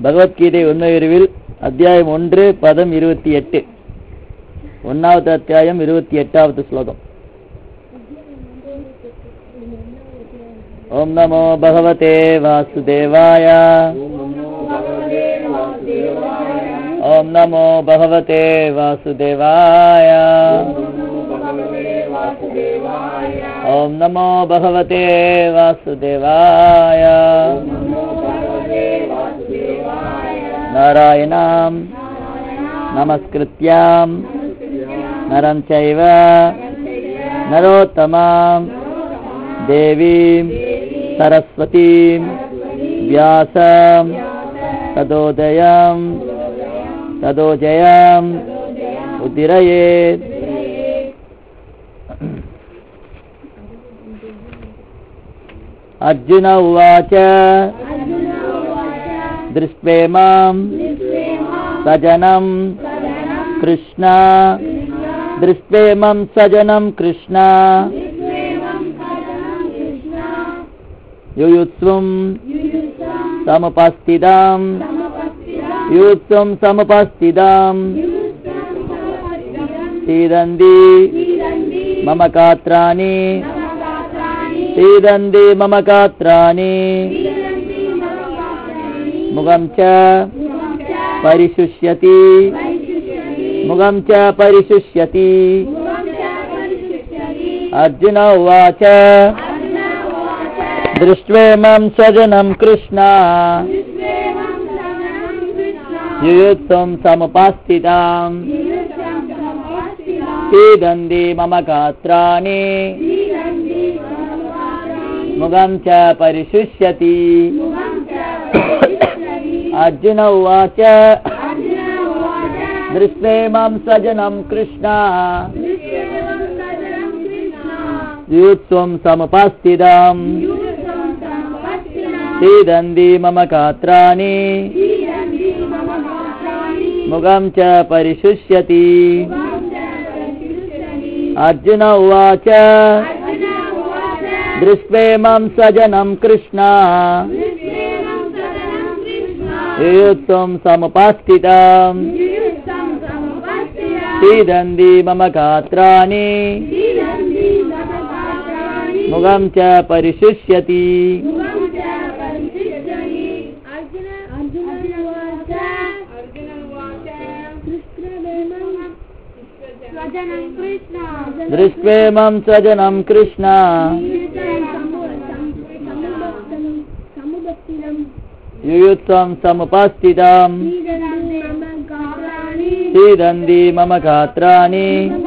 பகவத்கீதை உண்மை அறிவில் அத்தியாயம் ஒன்று பதம் இருபத்தி எட்டு ஒன்னாவது அத்தியாயம் இருபத்தி எட்டாவது ஸ்லோகம் ஓம் நமோ பகவதே வாசுதேவாய ஓம் நமோ பகவதே வாசுதேவாய ஓம் நமோ பகவதே வாசுதேவாய नारायणाम् नमस्कृत्याम् नरं चैव नरोत्तमाम् देवीं सरस्वतीं व्यासं तदोदयं तदोजयम् उद्दिरयेत् अर्जुन उवाच दृष्ट्वेमां सजनं कृष्ण दृष्ट्वेमं सजनं कृष्ण युयुत्सुं समुपस्थितां युयुत्सुं समुपस्थितां सीदन्ति मम गात्राणि सीदन्ति मम गात्राणि मुखं च परिशुष्यति मुखं च परिशुष्यति अर्जुन उवाच दृष्ट्वेमं स्वजनं कृष्ण युयुत्सं समुपास्थिताम् सीदन्ति मम गात्राणि मुखं च परिशुष्यति अर्जुन उवाच दृष्ट्वेमं स्वजनं कृष्ण युत्सं समुपस्थितम् सीदन्ति मम गात्राणि मुखं च परिशुष्यति अर्जुन उवाच दृष्ट्वेमं स्वजनं कृष्ण युत्सं समुपस्थितम् सीदन्ति मम गात्राणि मुखं च परिशुष्यति दृष्ट्वेमं स्वजनं कृष्ण युयुत्सं समुपस्थितम् सीदन्ति मम गात्राणि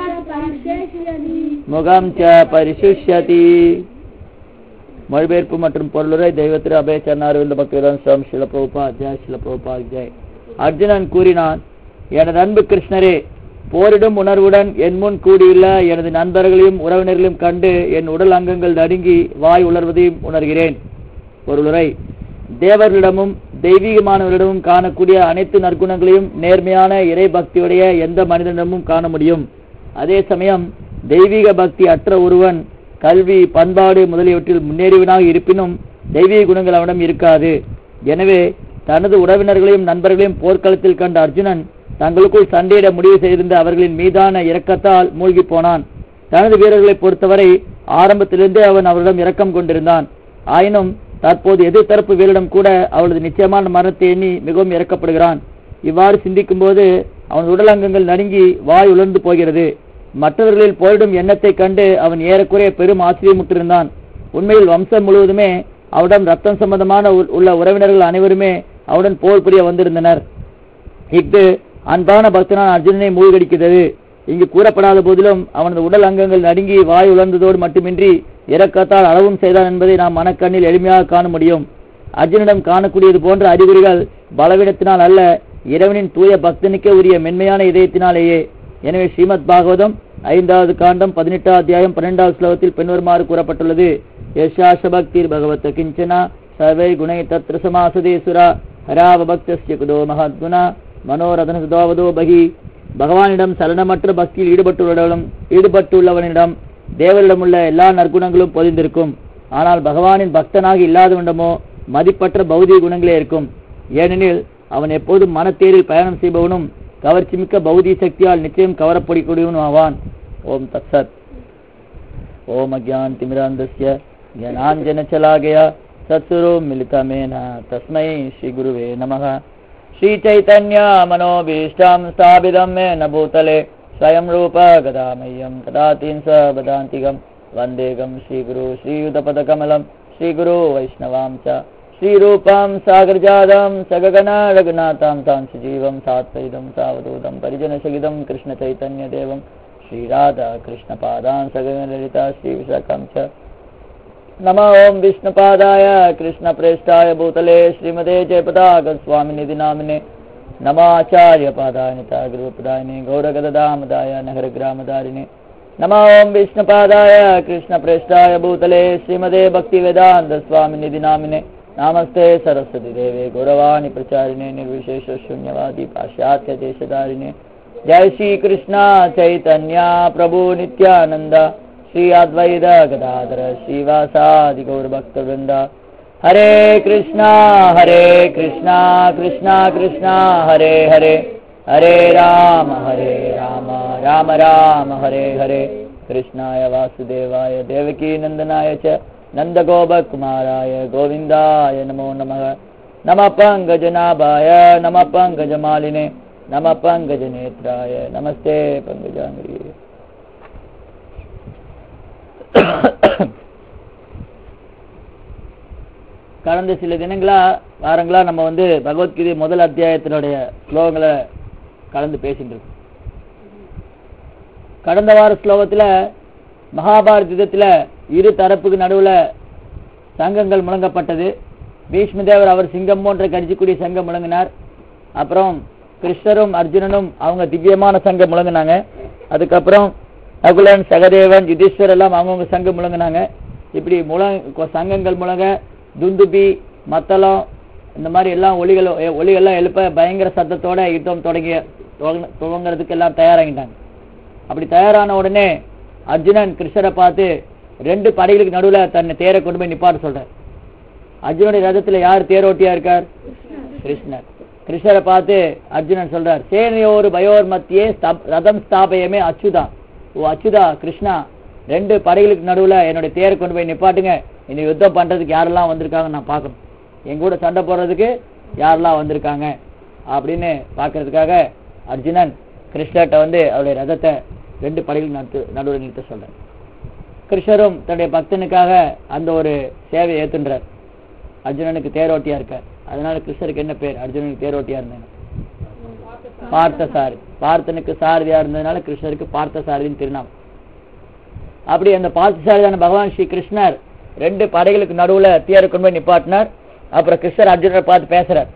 முகம் ச பரிசுஷ்யதி மொழிபெயர்ப்பு மற்றும் பொருளுரை தெய்வத்திரு அபய சரணாரவிந்த பக்திவேதான் சுவாமி சில பிரபுபா ஜெய் சில பிரபுபா ஜெய் அர்ஜுனன் கூறினான் எனது அன்பு கிருஷ்ணரே போரிடும் உணர்வுடன் என் முன் கூடியுள்ள எனது நண்பர்களையும் உறவினர்களையும் கண்டு என் உடல் அங்கங்கள் நடுங்கி வாய் உலர்வதையும் உணர்கிறேன் பொருளுரை தேவர்களிடமும் தெய்வீகமானவர்களிடமும் காணக்கூடிய அனைத்து நற்குணங்களையும் நேர்மையான இறை பக்தியுடைய எந்த மனிதனிடமும் காண முடியும் அதே சமயம் தெய்வீக பக்தி அற்ற ஒருவன் கல்வி பண்பாடு முதலியவற்றில் முன்னேறியவனாக இருப்பினும் தெய்வீக குணங்கள் அவனிடம் இருக்காது எனவே தனது உறவினர்களையும் நண்பர்களையும் போர்க்களத்தில் கண்ட அர்ஜுனன் தங்களுக்குள் சண்டையிட முடிவு செய்திருந்த அவர்களின் மீதான இரக்கத்தால் மூழ்கி போனான் தனது வீரர்களை பொறுத்தவரை ஆரம்பத்திலிருந்தே அவன் அவரிடம் இரக்கம் கொண்டிருந்தான் ஆயினும் தற்போது எதிர்த்தரப்பு வீரரிடம் கூட அவளது நிச்சயமான மரணத்தை எண்ணி மிகவும் இறக்கப்படுகிறான் இவ்வாறு சிந்திக்கும் போது அவன் உடல் அங்கங்கள் நடுங்கி வாய் உலர்ந்து போகிறது மற்றவர்களில் போரிடும் எண்ணத்தை கண்டு அவன் ஏறக்குறைய பெரும் ஆச்சரியமுற்றிருந்தான் உண்மையில் வம்சம் முழுவதுமே அவரிடம் ரத்தம் சம்பந்தமான உள்ள உறவினர்கள் அனைவருமே அவனுடன் போர் புரிய வந்திருந்தனர் இஃது அன்பான பக்தனான அர்ஜுனனை மூழ்கடிக்கிறது இங்கு கூறப்படாத போதிலும் அவனது உடல் அங்கங்கள் நடுங்கி வாய் உலர்ந்ததோடு மட்டுமின்றி இரக்கத்தால் அளவும் செய்தான் என்பதை நாம் மனக்கண்ணில் எளிமையாக காண முடியும் அர்ஜுனிடம் காணக்கூடியது போன்ற அறிகுறிகள் பலவீனத்தினால் அல்ல இறைவனின் தூய பக்தனுக்கே உரிய மென்மையான இதயத்தினாலேயே எனவே ஸ்ரீமத் பாகவதம் ஐந்தாவது காண்டம் பதினெட்டாவது அத்தியாயம் பன்னெண்டாவது ஸ்லோகத்தில் பின்வருமாறு கூறப்பட்டுள்ளது யசாச பக்திர் பகவத்த கிஞ்சனா சர்வை குணை தத்ர சமாசதேசுரா ஹராவ பக்தஸ்ய குதோ மகத்குணா மனோரதன சுதோவதோ பகி பகவானிடம் சலனமற்ற பக்தியில் ஈடுபட்டுள்ளவனிடம் ஈடுபட்டுள்ளவனிடம் தேவரிடமுள்ள எல்லா நற்குணங்களும் பொதிந்திருக்கும் ஆனால் பகவானின் பக்தனாக இல்லாதவனிடமோ மதிப்பற்ற பௌதிக குணங்களே இருக்கும் ஏனெனில் அவன் எப்போதும் மனத்தேரில் பயணம் செய்பவனும் கவர்ச்சிமிக்க பௌதிக சக்தியால் நிச்சயம் கவரப்படக்கூடியவனும் ஆவான் ஓம் தத்சத் ओम अज्ञान तिमिरांधस्य ज्ञानांजन चला गया सत्सुरो मिलिता मेना तस्मै श्री गुरुवे नमः श्री चैतन्य मनोभीष्टं स्थापितं मे न भूतले स्वयं रूप गदामह्यं ददातीं स वदान्तिकं वन्देकं श्रीगुरु श्रीयुतपदकमलं श्रीगुरु वैष्णवां च श्रीरूपं सागरजातं सगगण रघुनाथां तां सजीवं सात्वैदं सावधूतं परिजनसहितं कृष्णचैतन्यदेवं श्रीराधा कृष्णपादान् सगनललिता श्रीविशाखं च नमो ॐ विष्णुपादाय कृष्णप्रेष्ठाय भूतले श्रीमते जयपदागस्वामिनिधि नामिने नमाचार्यपादाय निता गुरुपदायिने गौरगददामदाय नगरग्रामदारिणे नमो ॐ विष्णुपादाय कृष्णप्रेष्ठाय भूतले श्रीमते भक्तिवेदान्तस्वामिनिधि नामिने नमस्ते सरस्वती देवे गौरवाणि प्रचारिणे निर्विशेष शून्यवादी पाश्चात्यदेशधारिणे जय श्री कृष्ण चैतन्य प्रभु नित्यानंद श्री अद्वैत गदाधर श्रीवासादि गौर भक्त वृंद हरे कृष्णा हरे कृष्णा कृष्णा कृष्णा हरे हरे हरे राम हरे राम राम राम हरे हरे कृष्णाय वासुदेवाय देवकी नंदनाय च नन्दगोपकुमाराय गोविन्दाय नमो नमः नमः पङ्कजनाभाय नमः पङ्कजमालिने नम पंकज नेत्राय नमस्ते पंकजांगी கடந்த சில தினங்களா வாரங்களா நம்ம வந்து பகவத்கீதை முதல் அத்தியாயத்தினுடைய ஸ்லோகங்களை கலந்து பேசிட்டு இருக்கோம் கடந்த வார ஸ்லோகத்துல மகாபாரத யுத்தத்துல இரு தரப்புக்கு நடுவுல சங்கங்கள் முழங்கப்பட்டது பீஷ்மதேவர் அவர் சிங்கம் போன்ற கடிச்சக்கூடிய சங்கம் முழங்கினார் அப்புறம் கிருஷ்ணரும் அர்ஜுனனும் அவங்க திவ்யமான சங்கம் முழங்கினாங்க அதுக்கப்புறம் நகுலன் சகதேவன் யுதிஷ்வர் எல்லாம் அவங்கவுங்க சங்கம் முழங்கினாங்க இப்படி முழங்க சங்கங்கள் முழங்க துந்துபி மத்தளம் இந்த மாதிரி எல்லாம் ஒளிகள் ஒளிகள்லாம் எழுப்ப பயங்கர சத்தத்தோட யுத்தம் தொடங்கிய துவங்கிறதுக்கு எல்லாம் தயாராகிட்டாங்க அப்படி தயாரான உடனே அர்ஜுனன் கிருஷ்ணரை பார்த்து ரெண்டு படைகளுக்கு நடுவுல தன்னை தேரை கொண்டு போய் நிப்பாட்ட சொல்றார் அர்ஜுனுடைய ரதத்துல யார் தேரோட்டியா இருக்கார் கிருஷ்ணர் கிருஷ்ணரை பார்த்து அர்ஜுனன் சொல்றார் சேனையோர் பயோர் மத்தியே ரதம் ஸ்தாபயமே அச்சுதா ஓ அச்சுதா கிருஷ்ணா ரெண்டு படைகளுக்கு நடுவுல என்னுடைய தேரை கொண்டு போய் நிப்பாட்டுங்க இந்த யுத்தம் பண்றதுக்கு யாரெல்லாம் வந்திருக்காங்க நான் பார்க்கணும் என் கூட சண்டை போடுறதுக்கு யாரெல்லாம் வந்திருக்காங்க அப்படின்னு பார்க்கறதுக்காக அர்ஜுனன் கிருஷ்ணர்கிட்ட வந்து அவருடைய ரதத்தை ரெண்டு படைகளுக்கு நட்டு நடுவில் நிறுத்த சொல்றார் கிருஷ்ணரும் தன்னுடைய பக்தனுக்காக அந்த ஒரு சேவையை ஏத்துன்றார் அர்ஜுனனுக்கு தேரோட்டியா இருக்கார் அதனால கிருஷ்ணருக்கு என்ன பேர் அர்ஜுனனுக்கு தேரோட்டியா இருந்தாங்க பார்த்த சாரி பார்த்தனுக்கு சாரதியா இருந்ததுனால கிருஷ்ணருக்கு பார்த்த சாரதின்னு திருநாமம் அப்படி அந்த பார்த்த சாரதியான பகவான் ஸ்ரீ கிருஷ்ணர் ரெண்டு படைகளுக்கு நடுவுல தேரை கொண்டு போய் நிப்பாட்டினார் அப்புறம் கிருஷ்ணர் அர்ஜுனரை பார்த்து பேசுறார்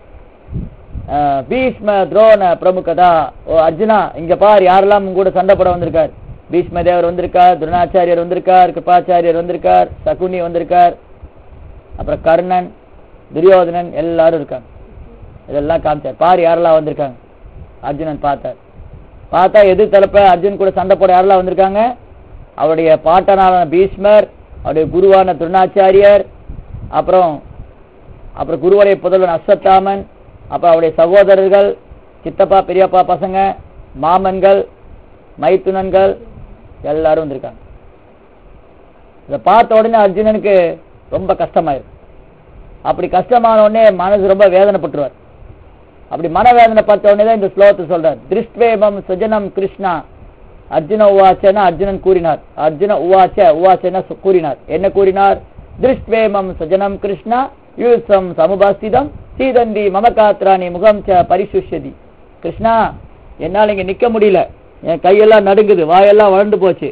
பீஷ்ம துரோண பிரமுகதா ஓ அர்ஜுனா இங்க பார் யாரெல்லாம் உங்க கூட சண்டை போட வந்திருக்கார் பீஷ்ம தேவர் வந்திருக்கார் துரோணாச்சாரியர் வந்திருக்கார் கிருபாச்சாரியர் வந்திருக்கார் சகுனி வந்திருக்கார் அப்புறம் கர்ணன் துரியோதனன் எல்லாரும் இருக்காங்க இதெல்லாம் காமிச்சார் பாரு யாரெல்லாம் வந்திருக்காங்க அர்ஜுனன் பார்த்தார் பார்த்தா எதிர் தரப்ப அர்ஜுன் கூட சண்டை போட யாரெல்லாம் வந்திருக்காங்க அவருடைய பாட்டனான பீஷ்மர் அவருடைய குருவான துருணாச்சாரியர் அப்புறம் அப்புறம் குருவுடைய புதல்வன் அஸ்வத்தாமன் அப்புறம் அவருடைய சகோதரர்கள் சித்தப்பா பெரியப்பா பசங்க மாமன்கள் மைத்துனன்கள் எல்லாரும் வந்திருக்காங்க இதை பார்த்த உடனே அர்ஜுனனுக்கு ரொம்ப கஷ்டமாயிரும் அப்படி கஷ்டமான உடனே மனசு ரொம்ப வேதனைப்பட்டுருவார் அப்படி மனவேதனை பார்த்த உடனே தான் இந்த ஸ்லோகத்தை சொல்றார் திருஷ்வேமம் சுஜனம் கிருஷ்ணா அர்ஜுன உவாச்சன அர்ஜுனன் கூறினார் அர்ஜுன உவாச்ச உவாச்சன கூறினார் என்ன கூறினார் திருஷ்வேமம் சுஜனம் கிருஷ்ணா யூசம் சமுபாஸ்திதம் சீதந்தி மமகாத்ராணி முகம் ச பரிசுஷ்யதி கிருஷ்ணா என்னால் இங்க நிக்க முடியல என் கையெல்லாம் நடுங்குது வாயெல்லாம் வளர்ந்து போச்சு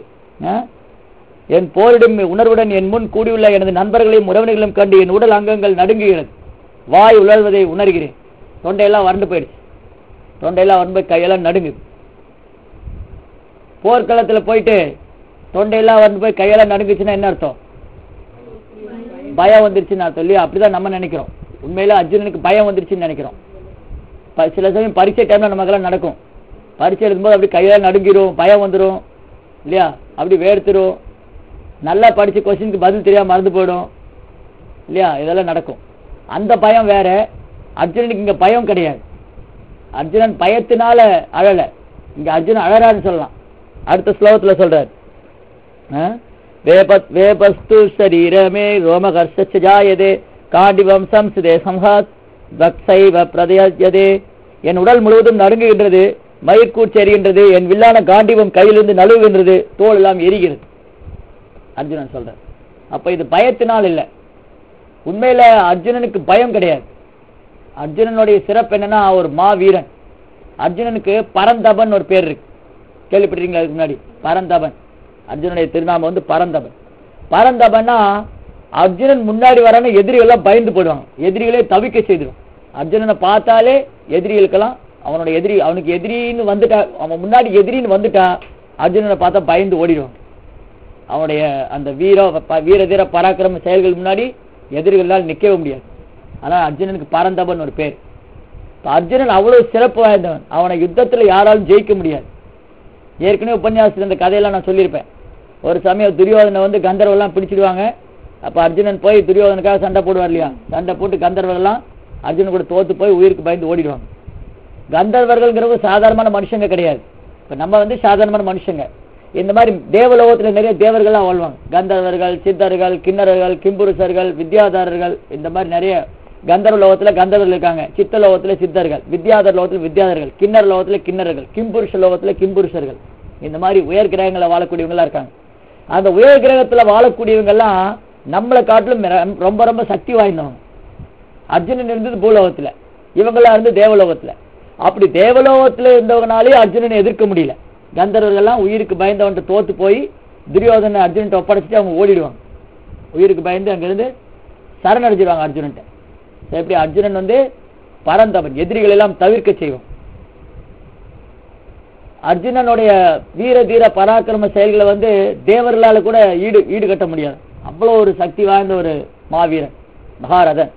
என் போரிடும் உணர்வுடன் என் முன் கூடியுள்ள எனது நண்பர்களையும் உறவினர்களையும் கண்டு என் உடல் அங்கங்கள் நடுங்குகிறது வாய் உழல்வதை உணர்கிறேன் தொண்டையெல்லாம் வறண்டு போயிடுச்சு தொண்டையெல்லாம் வறண்டு போய் கையெல்லாம் நடுங்குது போர்க்களத்துல போயிட்டு தொண்டையெல்லாம் வறண்டு போய் கையெல்லாம் நடுங்குச்சுன்னா என்ன அர்த்தம் பயம் வந்துருச்சுன்னு அர்த்தம் இல்லையா அப்படிதான் நம்ம நினைக்கிறோம் உண்மையில அர்ஜுனனுக்கு பயம் வந்துருச்சுன்னு நினைக்கிறோம் சில சமயம் பரீட்சை டைம்ல நமக்கெல்லாம் நடக்கும் பரீட்சை எழுதும்போது அப்படி கையெல்லாம் நடுங்கிரும் பயம் வந்துடும் இல்லையா அப்படி வேர்த்துரும் நல்லா படிச்சு கொஸ்டினுக்கு பதில் தெரியாம மறந்து போயிடும் இல்லையா இதெல்லாம் நடக்கும் அந்த பயம் வேற அர்ஜுனனுக்கு இங்க பயம் கிடையாது அர்ஜுனன் பயத்தினால அழல இங்க அர்ஜுனன் அழறான்னு சொல்லலாம் அடுத்த ஸ்லோகத்துல சொல்றாரு ஆ? வேபத் வேபஸ்து சரீரமே ரோமகர்ஷ ஜாயதே காண்டிவம் சம்சுதே சம்ஹாத் வக்சைவ பிரதயதே என் உடல் முழுவதும் நடுங்குகின்றது மயிர்கூச்சி எரிகின்றது என் வில்லான காண்டிவம் கையிலிருந்து நழுவுகின்றது தோல் எல்லாம் எரிகிறது அர்ஜுனன் சொல்றார் அப்ப இது பயத்தினால் இல்ல உண்மையில அர்ஜுனனுக்கு பயம் கிடையாது அர்ஜுனனுடைய சிறப்பு என்னன்னா ஒரு மா வீரன் அர்ஜுனனுக்கு பரந்தபன் ஒரு பேர் இருக்கு கேள்விப்பட்டிருக்கீங்களா அதுக்கு முன்னாடி பரந்தபன் அர்ஜுனுடைய திருநாமம் வந்து பரந்தபன் பரந்தபன்னா அர்ஜுனன் முன்னாடி வரான எதிரிகள் எல்லாம் பயந்து போடுவாங்க எதிரிகளே தவிக்க செய்திடும் அர்ஜுனனை பார்த்தாலே எதிரிகளுக்கெல்லாம் அவனோட எதிரி அவனுக்கு எதிரின்னு வந்துட்டா அவன் முன்னாடி எதிரின்னு வந்துட்டா அர்ஜுனனை பார்த்தா பயந்து ஓடிடுவான் அவனுடைய அந்த வீர ப- வீர தீர பராக்கிரம செயல்கள் முன்னாடி எதிரிகளால் நிற்கவே முடியாது ஆனா அர்ஜுனனுக்கு பரந்தபன் ஒரு பேர் இப்ப அர்ஜுனன் அவ்வளவு சிறப்பு வாய்ந்தவன் அவனை யுத்தத்துல யாராலும் ஜெயிக்க முடியாது ஏற்கனவே உபன்யாசத்தில் இந்த கதையெல்லாம் நான் சொல்லியிருப்பேன் ஒரு சமயம் துரியோதனை வந்து கந்தர்வெல்லாம் பிடிச்சிடுவாங்க அப்ப அர்ஜுனன் போய் துரியோதனுக்காக சண்டை போடுவார் இல்லையா சண்டை போட்டு கந்தர்வெல்லாம் அர்ஜுனன் கூட தோத்து போய் உயிருக்கு பயந்து ஓடிடுவாங்க கந்தர்வர்கள்ங்கிறவங்க சாதாரணமான மனுஷங்க கிடையாது இப்ப நம்ம வந்து சாதாரணமான மனுஷங்க இந்த மாதிரி தேவலோகத்துல நிறைய தேவர்கள்லாம் வாழ்வாங்க கந்தர்வர்கள் சித்தர்கள் கிண்ணறர்கள் கிம்புருஷர்கள் வித்யாதாரர்கள் இந்த மாதிரி நிறைய கந்தர்வ லோகத்துல கந்தர்வர்கள் இருக்காங்க சித்த லோகத்துல சித்தர்கள் வித்யாதர லோகத்துல வித்யாதர்கள் கிண்ணற லோகத்துல கிண்ணறர்கள் கிம்புருஷ லோகத்துல கிம்புருஷர்கள் இந்த மாதிரி உயர் கிரகங்களில் வாழக்கூடியவங்க எல்லாம் இருக்காங்க அந்த உயர் கிரகத்துல வாழக்கூடியவங்க எல்லாம் நம்மளை காட்டிலும் மிர- ரொம்ப ரொம்ப சக்தி வாய்ந்தவங்க அர்ஜுனன் இருந்தது பூலோகத்துல இவங்கெல்லாம் இருந்து தேவலோகத்துல அப்படி தேவலோகத்துல இருந்தவங்கனாலே அர்ஜுனனை எதிர்க்க முடியல கந்தர்வர்கள்லாம் உயிருக்கு பயந்தவன்ட்டு தோத்து போய் துரியோதனை அர்ஜுனன்ட்ட ஒப்படைச்சிட்டு அவங்க ஓடிடுவாங்க உயிருக்கு பயந்து அங்கிருந்து சரணடைஞ்சிருவாங்க அர்ஜுனன்ட்ட எப்படி அர்ஜுனன் வந்து பரந்தவன் எதிரிகள் எல்லாம் தவிர்க்க செய்வான் அர்ஜுனனுடைய வீர தீர பராக்கிரம செயல்களை வந்து தேவர்களால கூட ஈடு ஈடுகட்ட முடியாது அவ்வளவு ஒரு சக்தி வாய்ந்த ஒரு மாவீரன் மகாரதன்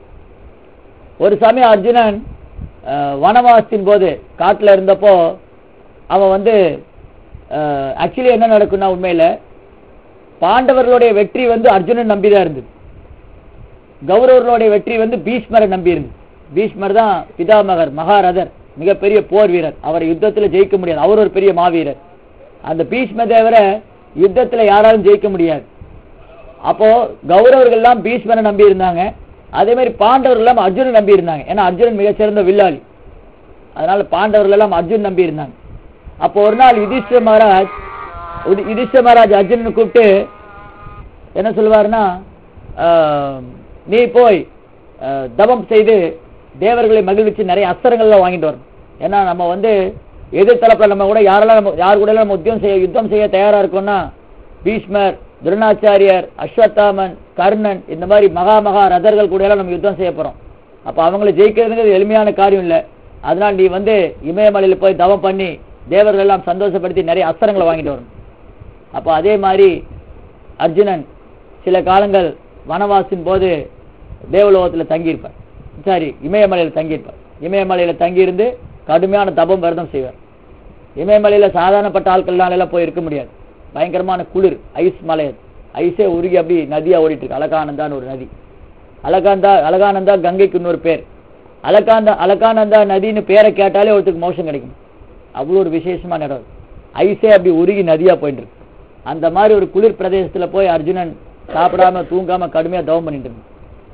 ஒரு சமயம் அர்ஜுனன் அஹ், வனவாசத்தின் போது காட்டுல இருந்தப்போ அவன் வந்து ஆக்சுவலி என்ன நடக்கும்னா உண்மையில பாண்டவர்களுடைய வெற்றி வந்து அர்ஜுனன் நம்பிதான் இருந்தது கௌரவர்களுடைய வெற்றி வந்து பீஷ்மரை நம்பி இருந்தது பீஷ்மர் தான் பிதாமகர் மகாரதர் மிகப்பெரிய போர் வீரர் அவரை யுத்தத்துல ஜெயிக்க முடியாது அவர் ஒரு பெரிய மாவீரர் அந்த பீஷ்ம தேவரை யுத்தத்துல யாராலும் ஜெயிக்க முடியாது அப்போ கௌரவர்கள் எல்லாம் பீஷ்மரை நம்பி இருந்தாங்க அதே மாதிரி பாண்டவர்கள் எல்லாம் அர்ஜுனன் நம்பி இருந்தாங்க ஏன்னா அர்ஜுனன் மிகச்சிறந்த வில்லாளி அதனால பாண்டவர்கள் எல்லாம் அர்ஜுன் நம்பி இருந்தாங்க அப்போ ஒரு நாள் யுதிஷ்ட மகாராஜ் உதி- யுதிஷ்ட மகாராஜ் அர்ஜுனனை கூப்பிட்டு என்ன சொல்லுவாருன்னா ஆஹ், நீ போய் ஆஹ், தவம் செய்து தேவர்களை மகிழ்விச்சு நிறைய அஸ்திரங்கள்லாம் வாங்கிட்டு வரணும் ஏன்னா நம்ம வந்து எதிர்த்தரப்புல நம்ம கூட யாரெல்லாம் நம்ம யார் கூட நம்ம யுத்தம் செய்ய யுத்தம் செய்ய தயாரா இருக்கோம்னா பீஷ்மர் துரோணாச்சாரியர் அஸ்வத்தாமன் கர்ணன் இந்த மாதிரி மகா மகா ரதர்கள் கூட எல்லாம் நம்ம யுத்தம் செய்ய போறோம் அப்ப அவங்களை ஜெயிக்கிறதுங்கிறது எளிமையான காரியம் இல்ல அதனால நீ வந்து இமயமலையில போய் தவம் பண்ணி தேவர்கள் எல்லாம் சந்தோஷப்படுத்தி நிறைய அஸ்திரங்களை வாங்கிட்டு வரணும் அப்போ அதே மாதிரி அர்ஜுனன் சில காலங்கள் வனவாசின் போது தேவலோகத்தில் தங்கியிருப்பார் சாரி இமயமலையில் தங்கியிருப்பார் இமயமலையில் தங்கியிருந்து கடுமையான தபம் விரதம் செய்வார் இமயமலையில சாதாரணப்பட்ட ஆட்கள்னால எல்லாம் போய் இருக்க முடியாது பயங்கரமான குளிர் ஐஸ் மலை அது. ஐஸே உருகி அப்படி நதியா ஓடிட்டு இருக்கு அலகானந்தான்னு ஒரு நதி அலகாந்தா அலகானந்தா கங்கைக்கு இன்னொரு பேர் அலகாந்தா அலகானந்தா நதின்னு பேரை கேட்டாலே ஒருத்தருக்கு மோஷம் கிடைக்கும் அவ்வளோ ஒரு விசேஷமான இடம் அது. ஐஸே அப்படி உருகி நதியா போயிட்டு இருக்கு அந்த மாதிரி ஒரு குளிர் பிரதேசத்துல போய் அர்ஜுனன் சாப்பிடாம தூங்காம கடுமையா தவம் பண்ணிட்டு இருந்தான்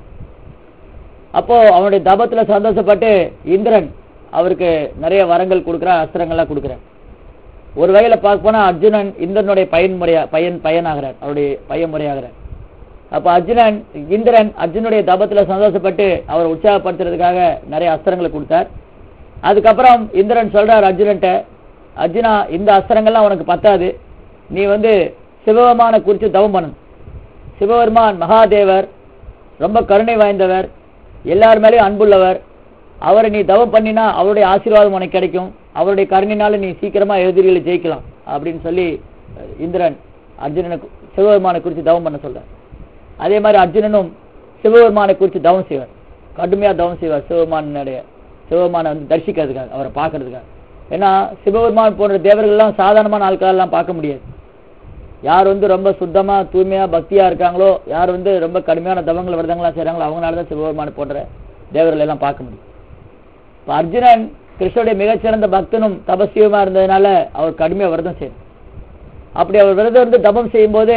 அப்போ அவனுடைய தபத்துல சந்தோஷப்பட்டு இந்திரன் அவருக்கு நிறைய வரங்கள் கொடுக்குறான் அஸ்திரங்கள்லாம் கொடுக்குறான் ஒரு வகையில பார்க்க போனா அர்ஜுனன் இந்திரனுடைய பயன் முறையா பயன் பயனாகிறார் அவருடைய பையன் முறையாகிறார் அப்ப அர்ஜுனன் இந்திரன் அர்ஜுனுடைய தபத்துல சந்தோஷப்பட்டு அவரை உற்சாகப்படுத்துறதுக்காக நிறைய அஸ்திரங்களை கொடுத்தார் அதுக்கப்புறம் இந்திரன் சொல்றார் அர்ஜுனன்ட்ட அர்ஜுனா இந்த அஸ்திரங்கள்லாம் உனக்கு பத்தாது நீ வந்து சிவபெருமான குறித்து தவம் பண்ணணும் சிவபெருமான் மகாதேவர் ரொம்ப கருணை வாய்ந்தவர் எல்லார் மேலேயும் அன்புள்ளவர் அவரை நீ தவம் பண்ணினா அவருடைய ஆசீர்வாதம் உனக்கு கிடைக்கும் அவருடைய கருணையினால நீ சீக்கிரமா எதிரிகளை ஜெயிக்கலாம் அப்படின்னு சொல்லி அஹ், இந்திரன் அர்ஜுனனுக்கு சிவபெருமானை குறித்து தவம் பண்ண சொல்றார் அதே மாதிரி அர்ஜுனனும் சிவபெருமானை குறித்து தவம் செய்வார் கடுமையா தவம் செய்வார் சிவபெருமானுடைய சிவபெருமானை வந்து தரிசிக்கிறதுக்காக அவரை பார்க்கறதுக்காக ஏன்னா சிவபெருமான் போன்ற தேவர்கள்லாம் சாதாரணமான ஆட்களெல்லாம் பார்க்க முடியாது யார் வந்து ரொம்ப சுத்தமா தூய்மையா பக்தியா இருக்காங்களோ யார் வந்து ரொம்ப கடுமையான தவங்கள் விரதங்கள்லாம் செய்றாங்களோ அவங்களால தான் சிவபெருமான் போன்ற தேவர்கள் எல்லாம் பார்க்க முடியும் இப்ப அர்ஜுனன் கிருஷ்ணனுடைய மிகச்சிறந்த பக்தனும் தபஸ்வியுமா இருந்ததுனால அவர் கடுமையா விரதம் செய்யணும் அப்படி அவர் விரதம் இருந்து தபம் செய்யும்போது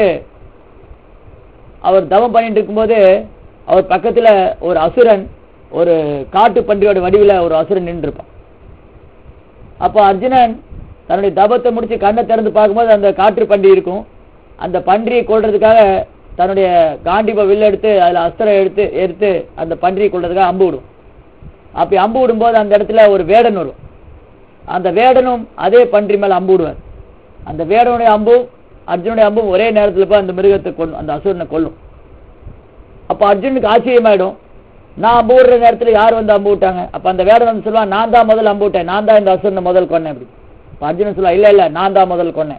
அவர் தவம் பண்ணிட்டு இருக்கும்போது அவர் பக்கத்துல ஒரு அசுரன் ஒரு காட்டு பன்றியோட வடிவில ஒரு அசுரன் நின்று இருப்பான் அப்போ அர்ஜுனன் தன்னுடைய தபத்தை முடிச்சு கண்ணை திறந்து பார்க்கும்போது அந்த காற்று பன்றி இருக்கும் அந்த பன்றியை கொல்றதுக்காக தன்னுடைய காண்டிப வில் எடுத்து அதுல அஸ்திரம் எடுத்து எடுத்து அந்த பன்றியை கொல்றதுக்காக அம்பு விடும் அப்படி அம்பு விடும்போது அந்த இடத்துல ஒரு வேடன் வரும் அந்த வேடனும் அதே பன்றி மேல அம்பு விடுவார் அந்த வேடனுடைய அம்பு அர்ஜுனுடைய அம்பும் ஒரே நேரத்துல போய் அந்த மிருகத்தை கொல்லும் அந்த அசுரனை கொல்லும் அப்ப அர்ஜுனுக்கு ஆச்சரியமாயிடும் நான் அம்பு விடுற நேரத்துல யார் வந்து அம்பு விட்டாங்க அப்ப அந்த வேடன் வந்து சொல்லுவான் நான் தான் முதல் அம்பு விட்டேன் நான் தான் இந்த அசுரனை முதல் கொன்னேன் அப்படி அப்ப அர்ஜுனன் சொல்லுவான் இல்ல இல்ல நான் தான் முதல் கொன்னேன்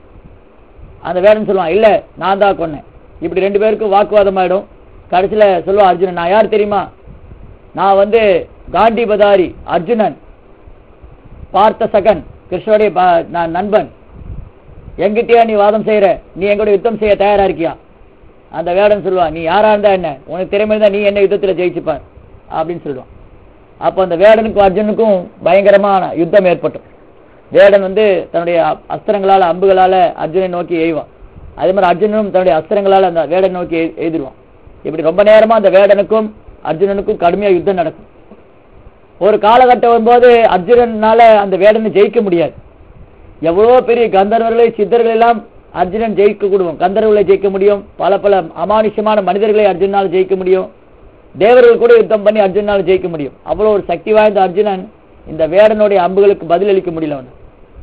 அந்த வேடன் சொல்லுவான் இல்ல நான் தான் கொன்னேன் இப்படி ரெண்டு பேருக்கும் வாக்குவாதம் ஆயிடும் கடைசியில சொல்லுவான் அர்ஜுனன் நான் யார் தெரியுமா நான் வந்து காண்டிபதாரி அர்ஜுனன் பார்த்த சகன் கிருஷ்ணனுடைய ப- நான் நண்பன் எங்கிட்டயா நீ வாதம் செய்யற நீ எங்கூட யுத்தம் செய்ய தயாரா இருக்கியா அந்த வேடன் சொல்லுவான் நீ யாரா இருந்தா என்ன உனக்கு திறமை இருந்தா நீ என்ன யுத்தத்துல ஜெயிச்சுப்பார் அப்படின்னு சொல்லுவான் அப்போ அந்த வேடனுக்கும் அர்ஜுனுக்கும் பயங்கரமான யுத்தம் ஏற்பட்டது வேடன் வந்து தன்னுடைய அ- அஸ்திரங்களால அம்புகளால அர்ஜுனை நோக்கி எய்வான் அதே மாதிரி அர்ஜுனனும் தன்னுடைய அஸ்திரங்களால அந்த வேடனை நோக்கி எய்- எய்திருவான் இப்படி ரொம்ப நேரமா அந்த வேடனுக்கும் அர்ஜுனனுக்கும் கடுமையா யுத்தம் நடக்கும் ஒரு காலகட்டம் வரும்போது அர்ஜுனனால அந்த வேடனை ஜெயிக்க முடியாது எவ்வளவோ பெரிய கந்தர்வர்களை சித்தர்கள் எல்லாம் அர்ஜுனன் ஜெயிக்க கூடுவோம் கந்தர்வர்களை ஜெயிக்க முடியும் பல பல அமானுஷ்யமான மனிதர்களை அர்ஜுனால் ஜெயிக்க முடியும் தேவர்கள் கூட யுத்தம் பண்ணி அர்ஜுனால் ஜெயிக்க முடியும் அவ்வளவு ஒரு சக்தி வாய்ந்த அர்ஜுனன் இந்த வேடனுடைய அம்புகளுக்கு பதிலளிக்க முடியல அவன்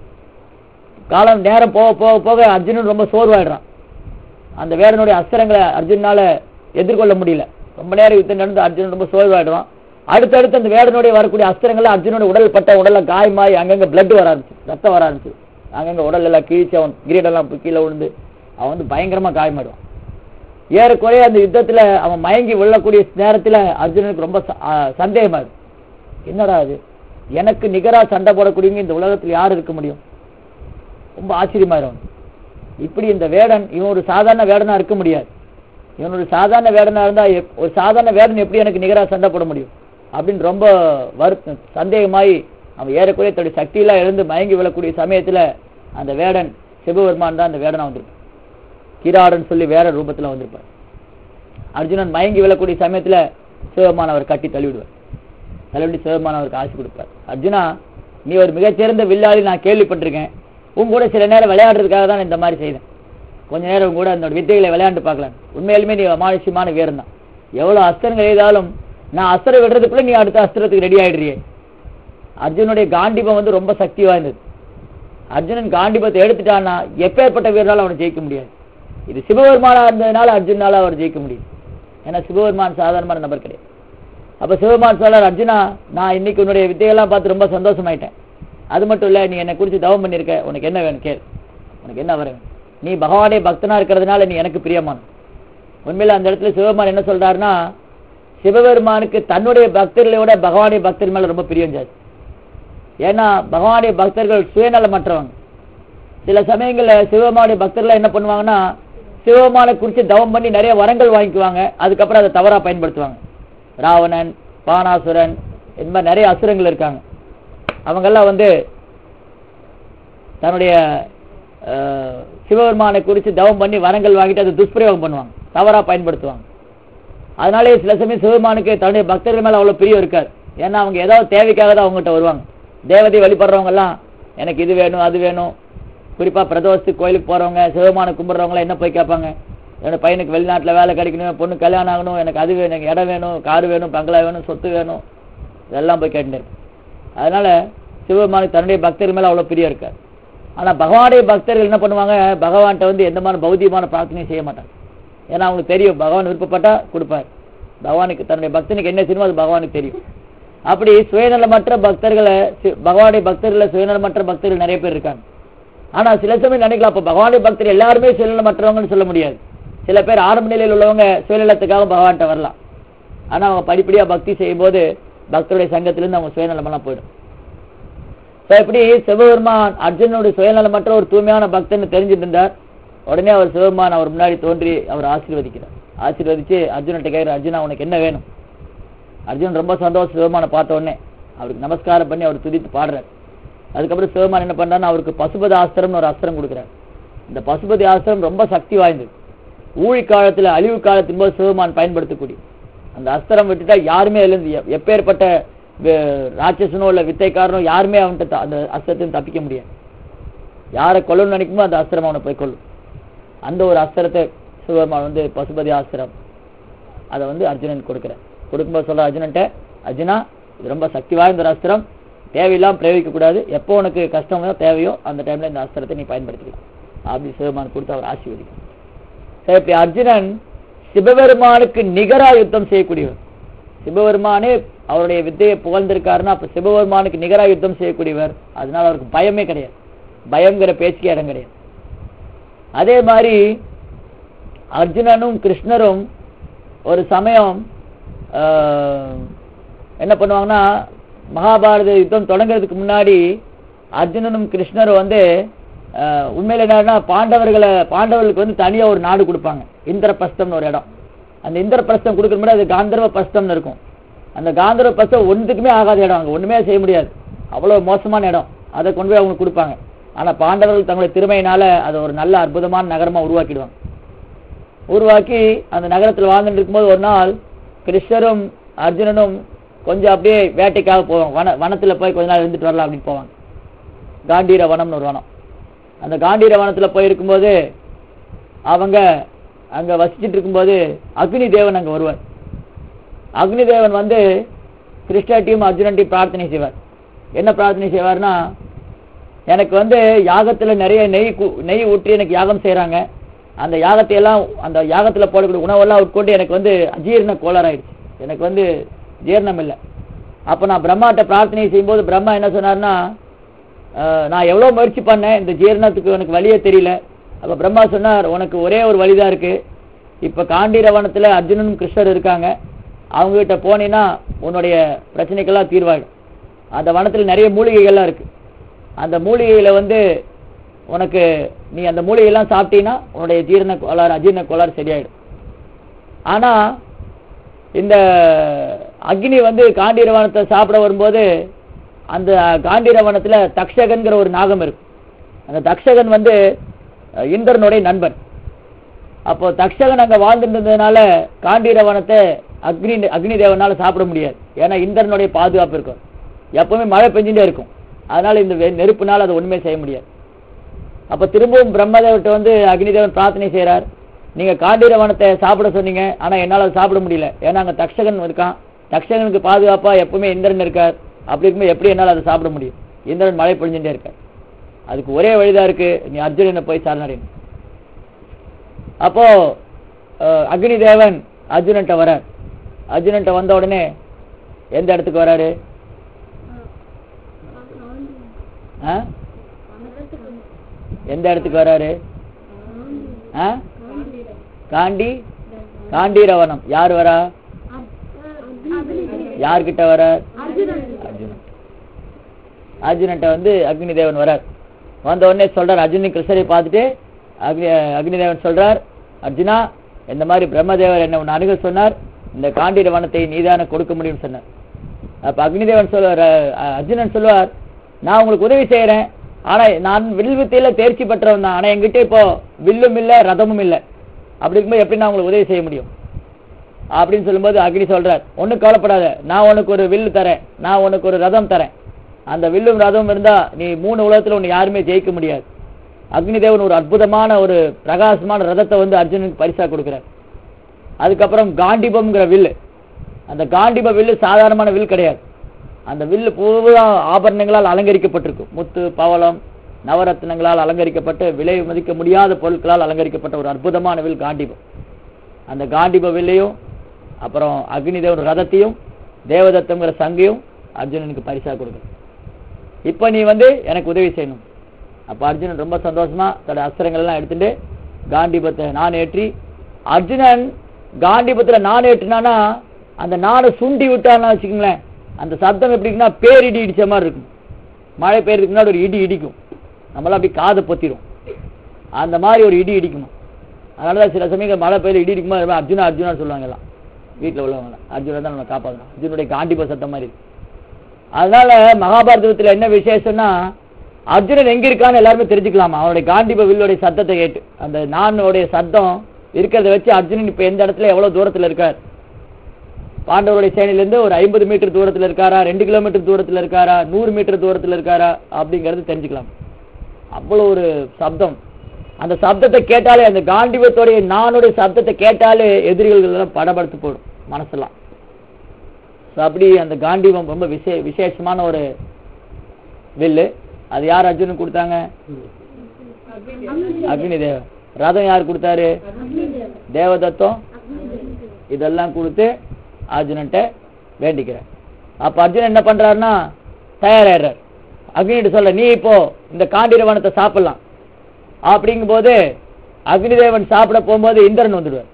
காலம் நேரம் போக போக போக அர்ஜுனன் ரொம்ப சோர்வாயிடுறான் அந்த வேடனுடைய அஸ்திரங்களை அர்ஜுனால எதிர்கொள்ள முடியல ரொம்ப நேரம் யுத்தம் நடந்து அர்ஜுனன் ரொம்ப சோர்வாயிடுவான் அடுத்தடுத்து அந்த வேடனுடைய வரக்கூடிய அஸ்திரங்களை அர்ஜுனோட உடல் பட்ட உடல்ல காயமாயி அங்கங்க பிளட் வர ஆரம்பிச்சு ரத்தம் வர ஆரம்பிச்சு அங்கங்க உடல் எல்லாம் கிழிச்சு அவன் கிரீடெல்லாம் கீழே விழுந்து அவன் வந்து பயங்கரமா காயமாயிடுவான் ஏறக்குறைய அந்த யுத்தத்துல அவன் மயங்கி விழக்கூடிய நேரத்துல அர்ஜுனனுக்கு ரொம்ப ச- ஆ, சந்தேகமாயிடும் என்னடா அது எனக்கு நிகரா சண்டை போடக்கூடியவங்க இந்த உலகத்துல யார் இருக்க முடியும் ரொம்ப ஆச்சரியமாயிரும் இப்படி இந்த வேடன் இவன் ஒரு சாதாரண வேடனா இருக்க முடியாது இவன் ஒரு சாதாரண வேடனா இருந்தா எப்- ஒரு சாதாரண வேடன் எப்படி எனக்கு நிகரா சண்டை போட முடியும் அப்படின்னு ரொம்ப வருத்த சந்தேகமாயி அவன் ஏறக்குறைய தன்னுடைய சக்தியெல்லாம் எழுந்து மயங்கி விழக்கூடிய சமயத்துல அந்த வேடன் சிவபெருமான் தான் அந்த வேடனா வந்திருப்பான் கிராடன் சொல்லி வேற ரூபத்துல வந்திருப்பார் அர்ஜுனன் மயங்கி விழக்கூடிய சமயத்துல சிவபெருமான் அவர் கட்டி தள்ளிவிடுவார் தள்ளிவிட்டு சிவபெருமான் அவருக்கு ஆசை கொடுப்பார் அர்ஜுனா நீ ஒரு மிகச்சிறந்த வில்லாளி நான் கேள்விப்பட்டிருக்கேன் உன் கூட சில நேரம் விளையாடுறதுக்காக தான் நான் இந்த மாதிரி செய்தேன் கொஞ்ச நேரம் உன் கூட அந்த வித்தைகளை விளையாண்டு பார்க்கலாம் உண்மையிலுமே நீ அமானுஷ்யமான வீரன் தான் எவ்வளவு அஸ்திரங்கள் எழுதாலும் நான் அஸ்திரம் விடுறதுக்குள்ள நீ அடுத்த அஸ்திரத்துக்கு ரெடி ஆயிடுறியே அர்ஜுனுடைய காண்டிபம் வந்து ரொம்ப சக்தி வாய்ந்தது அர்ஜுனன் காண்டிபத்தை எடுத்துட்டான்னா எப்பேற்பட்ட வீரனால அவனை ஜெயிக்க முடியாது இது சிவபெருமானா இருந்ததுனால அர்ஜுனால அவர் ஜெயிக்க முடியும் ஏன்னா சிவபெருமான் சாதாரணமான நபர் கிடையாது அப்ப சிவபெருமான் சொல்றார் அர்ஜுனா நான் இன்னைக்கு உன்னுடைய வித்தையெல்லாம் பார்த்து ரொம்ப சந்தோஷமாயிட்டேன் அது மட்டும் இல்ல நீ என்னை குறித்து தவம் பண்ணிருக்க உனக்கு என்ன வேணும் கேள் உனக்கு என்ன வர வேணும் நீ பகவானே பக்தனா இருக்கிறதுனால நீ எனக்கு பிரியமான உண்மையில அந்த இடத்துல சிவபெருமான் என்ன சொல்றாருன்னா சிவபெருமானுக்கு தன்னுடைய பக்தர்களை விட பகவானுடைய பக்தர் மேல ரொம்ப பிரியம் ஜாஸ்தி ஏன்னா பகவானுடைய பக்தர்கள் சுயநலமற்றவங்க சில சமயங்கள்ல சிவபெருமானுடைய பக்தர்கள் என்ன பண்ணுவாங்கன்னா சிவபெருமானை குறித்து தவம் பண்ணி நிறைய வரங்கள் வாங்கிக்குவாங்க அதுக்கப்புறம் அதை தவறா பயன்படுத்துவாங்க ராவணன் பானாசுரன் இந்த மாதிரி நிறைய அசுரங்கள் இருக்காங்க அவங்கெல்லாம் வந்து தன்னுடைய அஹ், சிவபெருமானை குறித்து தவம் பண்ணி வரங்கள் வாங்கிட்டு அதை துஷ்பிரயோகம் பண்ணுவாங்க தவறா பயன்படுத்துவாங்க அதனாலே சில சமயம் சிவபெருமானுக்கு தன்னுடைய பக்தர்கள் மேல அவ்வளவு பிரியம் இருக்காது ஏன்னா அவங்க ஏதாவது தேவைக்காக தான் அவங்ககிட்ட வருவாங்க தேவதை வழிபடுறவங்க எல்லாம் எனக்கு இது வேணும் அது வேணும் குறிப்பா பிரதோஷத்துக்கு கோயிலுக்கு போறவங்க சிவபெருமானை கும்பிடுறவங்க என்ன போய் கேட்பாங்க என்னோட பையனுக்கு வெளிநாட்டுல வேலை கிடைக்கணும் பொண்ணு கல்யாணம் ஆகணும் எனக்கு அது வேணும் எனக்கு இடம் வேணும் கார் வேணும் பங்களா வேணும் சொத்து வேணும் இதெல்லாம் போய் கேட்டுட்டு இருப்பாங்க. அதனால சிவபெருமானுக்கு தன்னுடைய பக்தர்கள் மேல அவ்வளவு பிரியம் இருக்காது ஆனா பகவானுடைய பக்தர்கள் என்ன பண்ணுவாங்க பகவான்கிட்ட வந்து எந்த மாதிரி பௌத்தியமான பிரார்த்தனையும் செய்ய மாட்டாங்க ஏன்னா அவங்களுக்கு தெரியும் பகவான் விருப்பப்பட்டா கொடுப்பார் பகவானுக்கு தன்னுடைய பக்தனுக்கு என்ன செய்யணுமோ அது பகவானுக்கு தெரியும் அப்படி சுயநலமற்ற பக்தர்களை சி- பகவானுடைய பக்தர்களை சுயநலமற்ற பக்தர்கள் நிறைய பேர் இருக்காங்க ஆனா சில சமயம் நினைக்கலாம் அப்ப பகவானுடைய பக்தர் எல்லாருமே சுயநலமற்றவங்கன்னு சொல்ல முடியாது சில பேர் ஆரம்ப நிலையில் உள்ளவங்க சுயநலத்துக்காக பகவான்கிட்ட வரலாம் ஆனா அவங்க படிப்படியா பக்தி செய்யும்போது பக்தருடைய சங்கத்திலிருந்து அவங்க சுயநலமெல்லாம் போயிடும் So, இப்படி சிவபெருமான் அர்ஜுனனுடைய சுயநலமற்ற ஒரு தூய்மையான பக்தன்னு தெரிஞ்சுட்டு இருந்தார் உடனே அவர் சிவபெருமான் அவர் முன்னாடி தோன்றி அவர் ஆசீர்வதிக்கிறார் ஆசீர்வதிச்சு அர்ஜுனன்ட்ட கேட்கிறார் அர்ஜுனா உனக்கு என்ன வேணும் அர்ஜுனன் ரொம்ப சந்தோஷம் சிவபெருமானை பார்த்த உடனே அவருக்கு நமஸ்காரம் பண்ணி அவர் துதித்து பாடுறார் அதுக்கப்புறம் சிவமான் என்ன பண்றாருன்னா அவருக்கு பசுபதி ஆஸ்திரம்னு ஒரு அஸ்திரம் கொடுக்குறார் இந்த பசுபதி ஆஸ்திரம் ரொம்ப சக்தி வாய்ந்தது ஊழி காலத்துல அழிவு காலத்தின் போது சிவமான் பயன்படுத்தக்கூடிய அந்த அஸ்திரம் விட்டுட்டா யாருமே இருந்து எப்பேற்பட்ட வே- ராட்சசனோ இல்ல வித்தைக்காரனோ யாருமே அவன்கிட்ட த- அந்த அஸ்திரத்தையும் தப்பிக்க முடியாது யாரை கொல்லணும்னு நினைக்குமோ அந்த அஸ்திரம் அவனை போய் கொல்லும் அந்த ஒரு அஸ்திரத்தை சிவபெருமான் வந்து பசுபதி ஆஸ்திரம் அதை வந்து அர்ஜுனன் கொடுக்குறார் கொடுக்கும்போது சொல்ற அர்ஜுனன்ட்ட அர்ஜுனா இது ரொம்ப சக்தி வாய்ந்த ஒரு அஸ்திரம் தேவையில்லாம பிரயோகிக்க கூடாது எப்போ உனக்கு கஷ்டம் தேவையோ அந்த டைம்ல இந்த அஸ்திரத்தை நீ பயன்படுத்திக்கலாம் அப்படி சிவபெருமான் கொடுத்து அவர் ஆசீர்வதிக்கும் சரி இப்படி அர்ஜுனன் சிவபெருமானுக்கு நிகரா யுத்தம் செய்யக்கூடியவர் சிவபெருமானே அவருடைய வித்தையை புகழ்ந்திருக்காருன்னா அப்ப சிவபெருமானுக்கு நிகரா யுத்தம் செய்யக்கூடியவர் அதனால அவருக்கு பயமே கிடையாது பயங்கிற பேச்சுக்கே இடம் கிடையாது அதே மாதிரி அர்ஜுனனும் கிருஷ்ணரும் ஒரு சமயம் ஆஹ், என்ன பண்ணுவாங்கன்னா மகாபாரத யுத்தம் தொடங்குறதுக்கு முன்னாடி அர்ஜுனனும் கிருஷ்ணரும் வந்து ஆஹ், உண்மையில என்னன்னா பாண்டவர்களை பாண்டவர்களுக்கு வந்து தனியா ஒரு நாடு கொடுப்பாங்க இந்திரபிரஸ்தம்னு ஒரு இடம் அந்த இந்திரபிரஸ்தம் கொடுக்குற முன்னாடி அது காந்தர்வ பிரஸ்தம்னு இருக்கும் அந்த காந்தர்வ பிரஸ்தம் ஒன்றுக்குமே ஆகாத இடம் அங்க ஒண்ணுமே செய்ய முடியாது அவ்வளவு மோசமான இடம் அதை கொண்டு போய் அவங்க கொடுப்பாங்க ஆனா பாண்டவர்கள் தங்களுடைய திறமையினால அதை ஒரு நல்ல அற்புதமான நகரமா உருவாக்கிடுவாங்க உருவாக்கி அந்த நகரத்தில் வாழ்ந்துட்டு இருக்கும்போது ஒரு நாள் கிருஷ்ணரும் அர்ஜுனனும் கொஞ்சம் அப்படியே வேட்டைக்காக போவாங்க வன வனத்துல போய் கொஞ்ச நாள் இருந்துட்டு வரலாம் அப்படின்னு போவாங்க காண்டீர வனம்னு ஒரு வனம் அந்த காண்டீர வனத்துல போய் இருக்கும்போது அவங்க அங்க வசிச்சிட்டு இருக்கும்போது அக்னி தேவன் அங்க வருவார் அக்னி தேவன் வந்து கிருஷ்ணாட்டையும் அர்ஜுனன்ட்டையும் பிரார்த்தனை செய்வார் என்ன பிரார்த்தனை செய்வார்னா எனக்கு வந்து யாகத்துல நிறைய நெய் கு- நெய் ஊற்றி எனக்கு யாகம் செய்றாங்க அந்த யாகத்தை எல்லாம் அந்த யாகத்துல போடக்கூடிய உணவெல்லாம் உட்கொண்டு எனக்கு வந்து அஜீரண கோளாறாயிடுச்சு எனக்கு வந்து ஜீரணம் இல்லை அப்ப நான் பிரம்மாட்ட பிரார்த்தனை செய்யும்போது பிரம்மா என்ன சொன்னார்னா அஹ், நான் எவ்வளவு முயற்சி பண்ணேன் இந்த ஜீரணத்துக்கு எனக்கு வழியே தெரியல அப்ப பிரம்மா சொன்னார் உனக்கு ஒரே ஒரு வழிதான் இருக்கு இப்ப காண்டீரவனத்துல அர்ஜுனனும் கிருஷ்ணர் இருக்காங்க அவங்க கிட்ட போனீன்னா உன்னுடைய பிரச்சனைக்கெல்லாம் தீர்வாயிடும் அந்த வனத்துல நிறைய மூலிகைகள்லாம் இருக்கு அந்த மூலிகையில வந்து உனக்கு நீ அந்த மூலிகையெல்லாம் சாப்பிட்டீங்கன்னா உன்னுடைய ஜீரண கோளாறு அஜீரண கோளாறு சரியாயிடும் ஆனா இந்த அக்னி வந்து காண்டீரவனத்தை சாப்பிட வரும்போது அந்த காண்டீரவனத்துல தக்ஷகன்கிற ஒரு நாகம் இருக்கு அந்த தக்ஷகன் வந்து அஹ், இந்திரனுடைய நண்பன் அப்போ தக்ஷகன் அங்க வாழ்ந்துட்டு இருந்ததுனால காண்டீரவனத்தை அக்னி அக்னி தேவனால சாப்பிட முடியாது ஏன்னா இந்திரனுடைய பாதுகாப்பு இருக்கும் எப்பவுமே மழை பெஞ்சுட்டே இருக்கும் அதனால இந்த வெ- நெருப்புனால அதை ஒண்ணுமே செய்ய முடியாது அப்ப திரும்பவும் பிரம்மதேவர்கிட்ட வந்து அக்னிதேவன் பிரார்த்தனை செய்றார் நீங்க காண்டீரவனத்தை சாப்பிட சொன்னீங்க ஆனா என்னால அதை சாப்பிட முடியல ஏன்னா அங்க தக்ஷகன் இருக்கான் தக்ஷகனுக்கு பாதுகாப்பா எப்பவுமே இந்திரன் இருக்கார் அப்படி இருக்கும்போது எப்படி என்னால அதை சாப்பிட முடியும் இந்திரன் மழை பொழிஞ்சுட்டே இருக்கார் அதுக்கு ஒரே வழிதான் இருக்கு நீ அர்ஜுனனை போய் சரணடையும் அப்போ அஹ், அக்னி தேவன் அர்ஜுனன்ட்ட வரார் அர்ஜுனன்ட்ட வந்த உடனே எந்த இடத்துக்கு வராரு ஆ? எந்த இடத்துக்கு வராரு ஆ? காண்டி காண்டீரவனம் யார் வரா யார்கிட்ட வரார் அர்ஜுனன் அர்ஜுனன்ட்ட வந்து அக்னி தேவன் வரார் வந்த உடனே சொல்றார் அர்ஜுனி கிருஷ்ணரை பார்த்துட்டு அக்னி அக்னி தேவன் சொல்றார் அர்ஜுனா இந்த மாதிரி பிரம்மதேவர் என்ன உன்னை அணுக சொன்னார் இந்த காண்டீர வனத்தை நீதான கொடுக்க முடியும்னு சொன்னார் அப்ப அக்னிதேவன் சொல்லுவார் அஹ், அர்ஜுனன் சொல்லுவார் நான் உங்களுக்கு உதவி செய்யறேன் ஆனா நான் வில் வித்தையில தேர்ச்சி பெற்றவன் தான் ஆனா என்கிட்ட இப்போ வில்லும் இல்ல ரதமும் இல்ல அப்படி இருக்கும்போது எப்படி நான் உங்களுக்கு உதவி செய்ய முடியும் அப்படின்னு சொல்லும்போது அக்னி சொல்றார் ஒண்ணும் கவலைப்படாத நான் உனக்கு ஒரு வில்லு தரேன் நான் உனக்கு ஒரு ரதம் தரேன் அந்த வில்லும் ரதமும் இருந்தா நீ மூணு உலகத்துல உன்னை யாருமே ஜெயிக்க முடியாது அக்னிதேவன் ஒரு அற்புதமான ஒரு பிரகாசமான ரதத்தை வந்து அர்ஜுனனுக்கு பரிசா கொடுக்கிறார் அதுக்கப்புறம் காண்டிபம்ங்கிற வில்லு அந்த காண்டிப வில்லு சாதாரணமான வில் கிடையாது அந்த வில்லு பூரா ஆபரணங்களால் அலங்கரிக்கப்பட்டிருக்கும் முத்து பவளம் நவரத்னங்களால் அலங்கரிக்கப்பட்டு விலை மதிக்க முடியாத பொருட்களால் அலங்கரிக்கப்பட்ட ஒரு அற்புதமான வில் காண்டிபம் அந்த காண்டிப வில்லையும் அப்புறம் அக்னிதேவன் ரதத்தையும் தேவதத்தம்ங்கிற சங்கையும் அர்ஜுனனுக்கு பரிசா கொடுக்குறேன் இப்ப நீ வந்து எனக்கு உதவி செய்யணும் அப்ப அர்ஜுனன் ரொம்ப சந்தோஷமா தன்னோட அஸ்திரங்கள் எல்லாம் எடுத்துட்டு காண்டிபத்தை நான் ஏற்றி அர்ஜுனன் காண்டிபத்துல நான் ஏற்றினானா அந்த நானை சுண்டி விட்டான்னா வச்சுக்கோங்களேன் அந்த சப்தம் எப்படி இருக்குன்னா பேரிடி இடிச்ச மாதிரி இருக்கும் மழை பெய்யறதுக்கு முன்னாடி ஒரு இடி இடிக்கும் நம்மளாம் அப்படி காதை பொத்திரும் அந்த மாதிரி ஒரு இடி இடிக்குமா அதனாலதான் சில சமயங்கள் மழை பெய்யல இடி இடிக்கும்போது அர்ஜுனா அர்ஜுனா சொல்லுவாங்க எல்லாம் வீட்டில் உள்ளவங்க அர்ஜுனா தான் நம்ம காப்பாற்றணும் அர்ஜுனுடைய காண்டிப சத்தம் மாதிரி இருக்கு அதனால மகாபாரதத்துல என்ன விசேஷம்னா அர்ஜுனன் எங்க இருக்கான்னு எல்லாருமே தெரிஞ்சுக்கலாமா அவனுடைய காண்டிப வில்லுடைய சத்தத்தை கேட்டு அந்த நானுடைய சத்தம் இருக்கிறத வச்சு அர்ஜுனன் இப்ப எந்த இடத்துல எவ்வளவு தூரத்துல இருக்கார் பாண்டவருடைய சேனையிலிருந்து ஒரு ஐம்பது மீட்டர் தூரத்துல இருக்காரா ரெண்டு கிலோமீட்டர் தூரத்துல இருக்காரா நூறு மீட்டர் தூரத்துல இருக்காரா அப்படிங்கறது தெரிஞ்சுக்கலாம் அவ்வளவு ஒரு சப்தம் அந்த சப்தத்தை கேட்டாலே அந்த காண்டிபத்துடைய நானுடைய சப்தத்தை கேட்டாலே எதிரிகள் எல்லாம் படபடுத்து போடும் மனசெல்லாம் So, அப்படி அந்த காண்டிபம் ரொம்ப விசே விசேஷமான ஒரு வில்லு அது யார் அர்ஜுனுக்கு கொடுத்தாங்க அக்னி தேவன் ரதம் யார் கொடுத்தாரு தேவதத்தம் இதெல்லாம் கொடுத்து அர்ஜுனன்ட்ட வேண்டிக்கிறார் அப்ப அர்ஜுனன் என்ன பண்றாருன்னா தயாராயிடுறார் அக்னிகிட்ட சொல்ல நீ இப்போ இந்த காண்டிரவனத்தை சாப்பிடலாம் அப்படிங்கும்போது அக்னி தேவன் சாப்பிட போகும்போது இந்திரன் வந்துடுவார்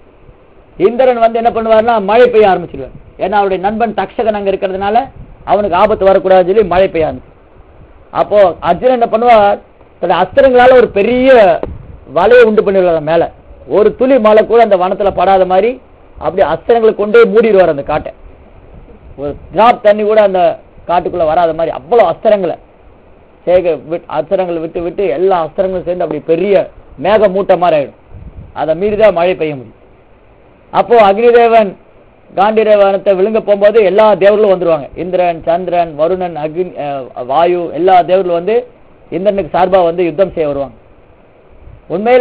இந்திரன் வந்து என்ன பண்ணுவார்னா மழை பெய்ய ஆரம்பிச்சிடுவார் ஏன்னா அவருடைய நண்பன் தக்ஷகன் அங்க இருக்கிறதுனால அவனுக்கு ஆபத்து வரக்கூடாதுன்னு சொல்லி மழை பெய்ய ஆரம்பிச்சு அப்போ அர்ஜுனன் என்ன பண்ணுவார் தன்னுடைய அஸ்திரங்களால ஒரு பெரிய வலையை உண்டு பண்ணிடுவார் மேல ஒரு துளி மழை கூட அந்த வனத்துல படாத மாதிரி அப்படி அஸ்திரங்களை கொண்டே மூடிடுவார் அந்த காட்டை ஒரு டிராப் தண்ணி கூட அந்த காட்டுக்குள்ள வராத மாதிரி அவ்வளவு அஸ்திரங்களை சேக விட் அஸ்திரங்களை விட்டு விட்டு எல்லா அஸ்திரங்களும் சேர்ந்து அப்படி பெரிய மேக மூட்டை மாதிரி ஆயிடும் அதை மீறிதான் மழை பெய்ய முடியும் அப்போ அக்னிதேவன் காண்டிரேவனத்தை விழுங்க போகும்போது எல்லா தேவர்களும் வந்துருவாங்க இந்திரன் சந்திரன் வருணன் அக்னி அஹ், வாயு எல்லா தேவர்களும் வந்து இந்திரனுக்கு சார்பா வந்து யுத்தம் செய்ய வருவாங்க உண்மையில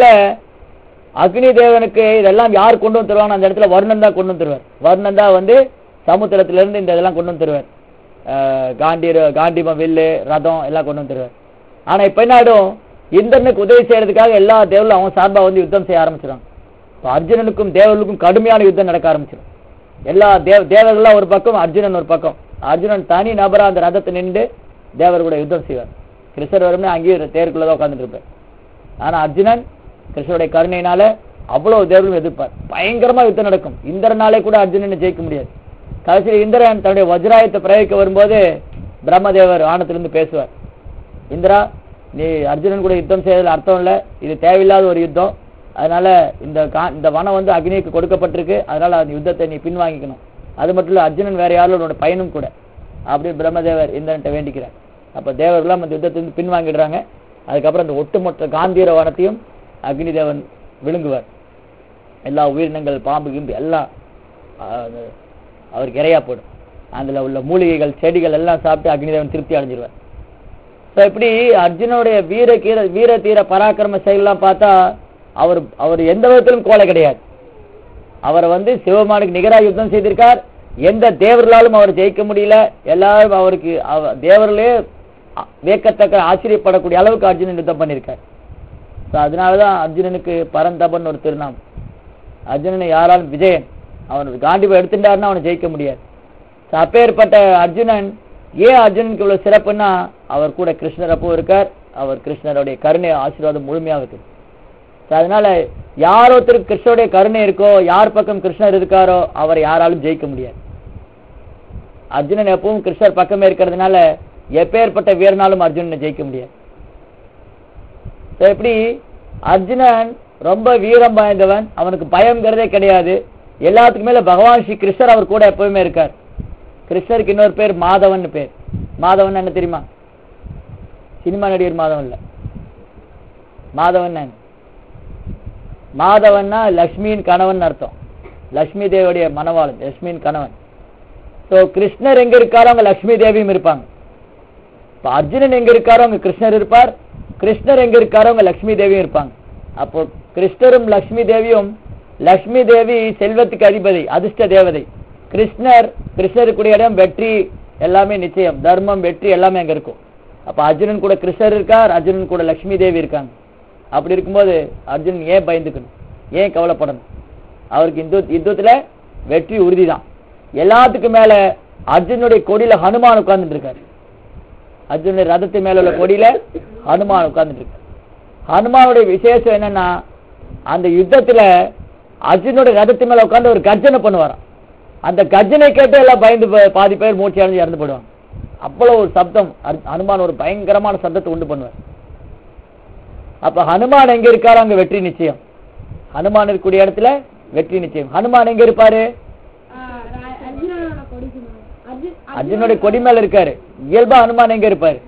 அக்னி தேவனுக்கு இதெல்லாம் யார் கொண்டு வந்து தருவாங்க அந்த இடத்துல வருணன் தான் கொண்டு வந்து தருவார் வருணன் தான் வந்து சமுத்திரத்துல இருந்து இந்த இதெல்லாம் கொண்டு வந்து தருவார் அஹ், காண்டீர காண்டிம வில்லு ரதம் எல்லாம் கொண்டு வந்து தருவார் ஆனா இப்ப என்ன ஆயிடும் இந்திரனுக்கு உதவி செய்யறதுக்காக எல்லா தேவர்களும் அவன் சார்பா வந்து யுத்தம் செய்ய ஆரம்பிச்சிடுவாங்க இப்ப அர்ஜுனனுக்கும் தேவர்களுக்கும் கடுமையான யுத்தம் நடக்க ஆரம்பிச்சிடும் எல்லா தேவ தேவர்கள்லாம் ஒரு பக்கம் அர்ஜுனன் ஒரு பக்கம் அர்ஜுனன் தனி நபரா அந்த ரதத்தை நின்று தேவர் கூட யுத்தம் செய்வார் கிருஷ்ணர் வரும்னு அங்கேயே தேருக்குள்ளதான் உட்கார்ந்துட்டு இருப்பார் ஆனா அர்ஜுனன் கிருஷ்ணருடைய கருணையினால அவ்வளவு தேவர்களும் எதிர்ப்பார் பயங்கரமா யுத்தம் நடக்கும் இந்திரனாலே கூட அர்ஜுனனை ஜெயிக்க முடியாது கடைசியில் இந்திரன் தன்னுடைய வஜ்ராயத்தை பிரயோகிக்க வரும்போது பிரம்மதேவர் வானத்திலிருந்து பேசுவார் இந்திரா நீ அர்ஜுனன் கூட யுத்தம் செய்யறதுல அர்த்தம் இல்ல இது தேவையில்லாத ஒரு யுத்தம் அதனால இந்த கா- இந்த வனம் வந்து அக்னிக்கு கொடுக்கப்பட்டிருக்கு அதனால அந்த யுத்தத்தை நீ பின்வாங்கிக்கணும் அது மட்டும் இல்ல அர்ஜுனன் வேற யாரும் உன்னோட பையனும் கூட அப்படி பிரம்மதேவர் இந்திரன்ட்ட வேண்டிக்கிறார் அப்ப தேவர்கள்லாம் அந்த யுத்தத்திலிருந்து பின்வாங்கிடுறாங்க அதுக்கப்புறம் அந்த ஒட்டுமொத்த காந்தீர வனத்தையும் அக்னி தேவன் விழுங்குவார் எல்லா உயிரினங்கள் பாம்பு கிம்பு எல்லாம் ஆஹ், அது அவருக்கு இரையா போடும் அதுல உள்ள மூலிகைகள் செடிகள் எல்லாம் சாப்பிட்டு அக்னிதேவன் திருப்தி அடைஞ்சிருவார் ஸோ இப்படி அர்ஜுனனுடைய வீர கீர வீர தீர பராக்கிரம செயல்லாம் பார்த்தா அவர் அவர் எந்த விதத்திலும் கோலை கிடையாது அவரை வந்து சிவபெருமானுக்கு நிகரா யுத்தம் செய்திருக்கார் எந்த தேவர்களாலும் அவர் ஜெயிக்க முடியல எல்லாரும் அவருக்கு அவ- தேவர்களே அ- வியக்கத்தக்க ஆச்சரியப்படக்கூடிய அளவுக்கு அர்ஜுனன் யுத்தம் பண்ணியிருக்கார் ஸோ அதனாலதான் அர்ஜுனனுக்கு பரந்தபன் ஒரு திருநாம் அர்ஜுனனை யாராலும் விஜயன் அவன் காண்டிபம் எடுத்துட்டாருன்னா அவனை ஜெயிக்க முடியாது So, அப்பேற்பட்ட அர்ஜுனன் ஏன் அர்ஜுனனுக்கு இவ்வளவு சிறப்புன்னா அவர் கூட கிருஷ்ணர் அப்போ இருக்கார் அவர் கிருஷ்ணருடைய கருணை ஆசீர்வாதம் முழுமையாக இருக்கு So, அதனால யார் ஒருத்தருக்கு கிருஷ்ணருடைய கருணை இருக்கோ யார் பக்கம் கிருஷ்ணர் இருக்காரோ அவரை யாராலும் ஜெயிக்க முடியாது அர்ஜுனன் எப்பவும் கிருஷ்ணர் பக்கமே இருக்கிறதுனால எப்பேற்பட்ட வீரனாலும் அர்ஜுனனை ஜெயிக்க முடியாது So, எப்படி அர்ஜுனன் ரொம்ப வீரம் வாய்ந்தவன் அவனுக்கு பயம்ங்கிறதே கிடையாது எல்லாத்துக்கும் மேல பகவான் ஸ்ரீ கிருஷ்ணர் அவர் கூட எப்பவுமே இருக்கார் கிருஷ்ணருக்கு இன்னொரு பேர் மாதவன் பேர் மாதவன் என்ன தெரியுமா சினிமா நடிகர் மாதவன் இல்ல மாதவன் என்ன? மாதவன்னா லக்ஷ்மியின் கணவன் அர்த்தம் லக்ஷ்மி தேவியுடைய மணவாளன் லக்ஷ்மியின் கணவன் சோ கிருஷ்ணர் எங்க இருக்காரோ அங்க லக்ஷ்மி தேவியும் இருப்பாங்க இப்ப அர்ஜுனன் எங்க இருக்காரோ அங்க கிருஷ்ணர் இருப்பார் கிருஷ்ணர் எங்க இருக்காரோ அங்க லக்ஷ்மி தேவியும் இருப்பாங்க அப்போ கிருஷ்ணரும் லக்ஷ்மி தேவியும் லக்ஷ்மி தேவி செல்வத்துக்கு அதிபதி அதிர்ஷ்ட தேவதை கிருஷ்ணர் கிருஷ்ணருக்குரிய இடம் வெற்றி எல்லாமே நிச்சயம் தர்மம் வெற்றி எல்லாமே அங்க இருக்கும் அப்ப அர்ஜுனன் கூட கிருஷ்ணர் இருக்கார் அர்ஜுனன் கூட லக்ஷ்மி தேவி இருக்காங்க அப்படி இருக்கும்போது அர்ஜுனன் ஏன் பயந்துக்கணும் ஏன் கவலைப்படணும் அவருக்கு இந்த யுத்தத்துல வெற்றி உறுதிதான் எல்லாத்துக்கும் மேல அர்ஜுனுடைய கொடியில ஹனுமான் உட்கார்ந்துட்டு இருக்காரு அர்ஜுனுடைய ரதத்து மேல உள்ள கொடியில ஹனுமான் உட்கார்ந்துட்டு இருக்காரு ஹனுமானுடைய விசேஷம் என்னன்னா அந்த யுத்தத்துல அர்ஜுனுடைய ரதத்து மேல உட்கார்ந்து ஒரு கர்ஜனை பண்ணுவாராம் அந்த கர்ஜனை கேட்டு எல்லாம் பயந்து போ- பாதி பேர் மூச்சு அடைஞ்சு இறந்து போடுவாங்க அவ்வளவு ஒரு சப்தம் அர்- ஹனுமான் ஒரு பயங்கரமான சப்தத்தை உண்டு பண்ணுவார் அப்ப ஹனுமான் எங்க இருக்காரோ அங்க வெற்றி நிச்சயம் ஹனுமான் இருக்கக்கூடிய இடத்துல வெற்றி நிச்சயம் ஹனுமான் எங்க இருப்பாரு அர்ஜுனனோட கொடிக்கு மேல. அர்ஜுனுடைய கொடி மேல இருக்காரு இயல்பா ஹனுமான் எங்க இருப்பாரு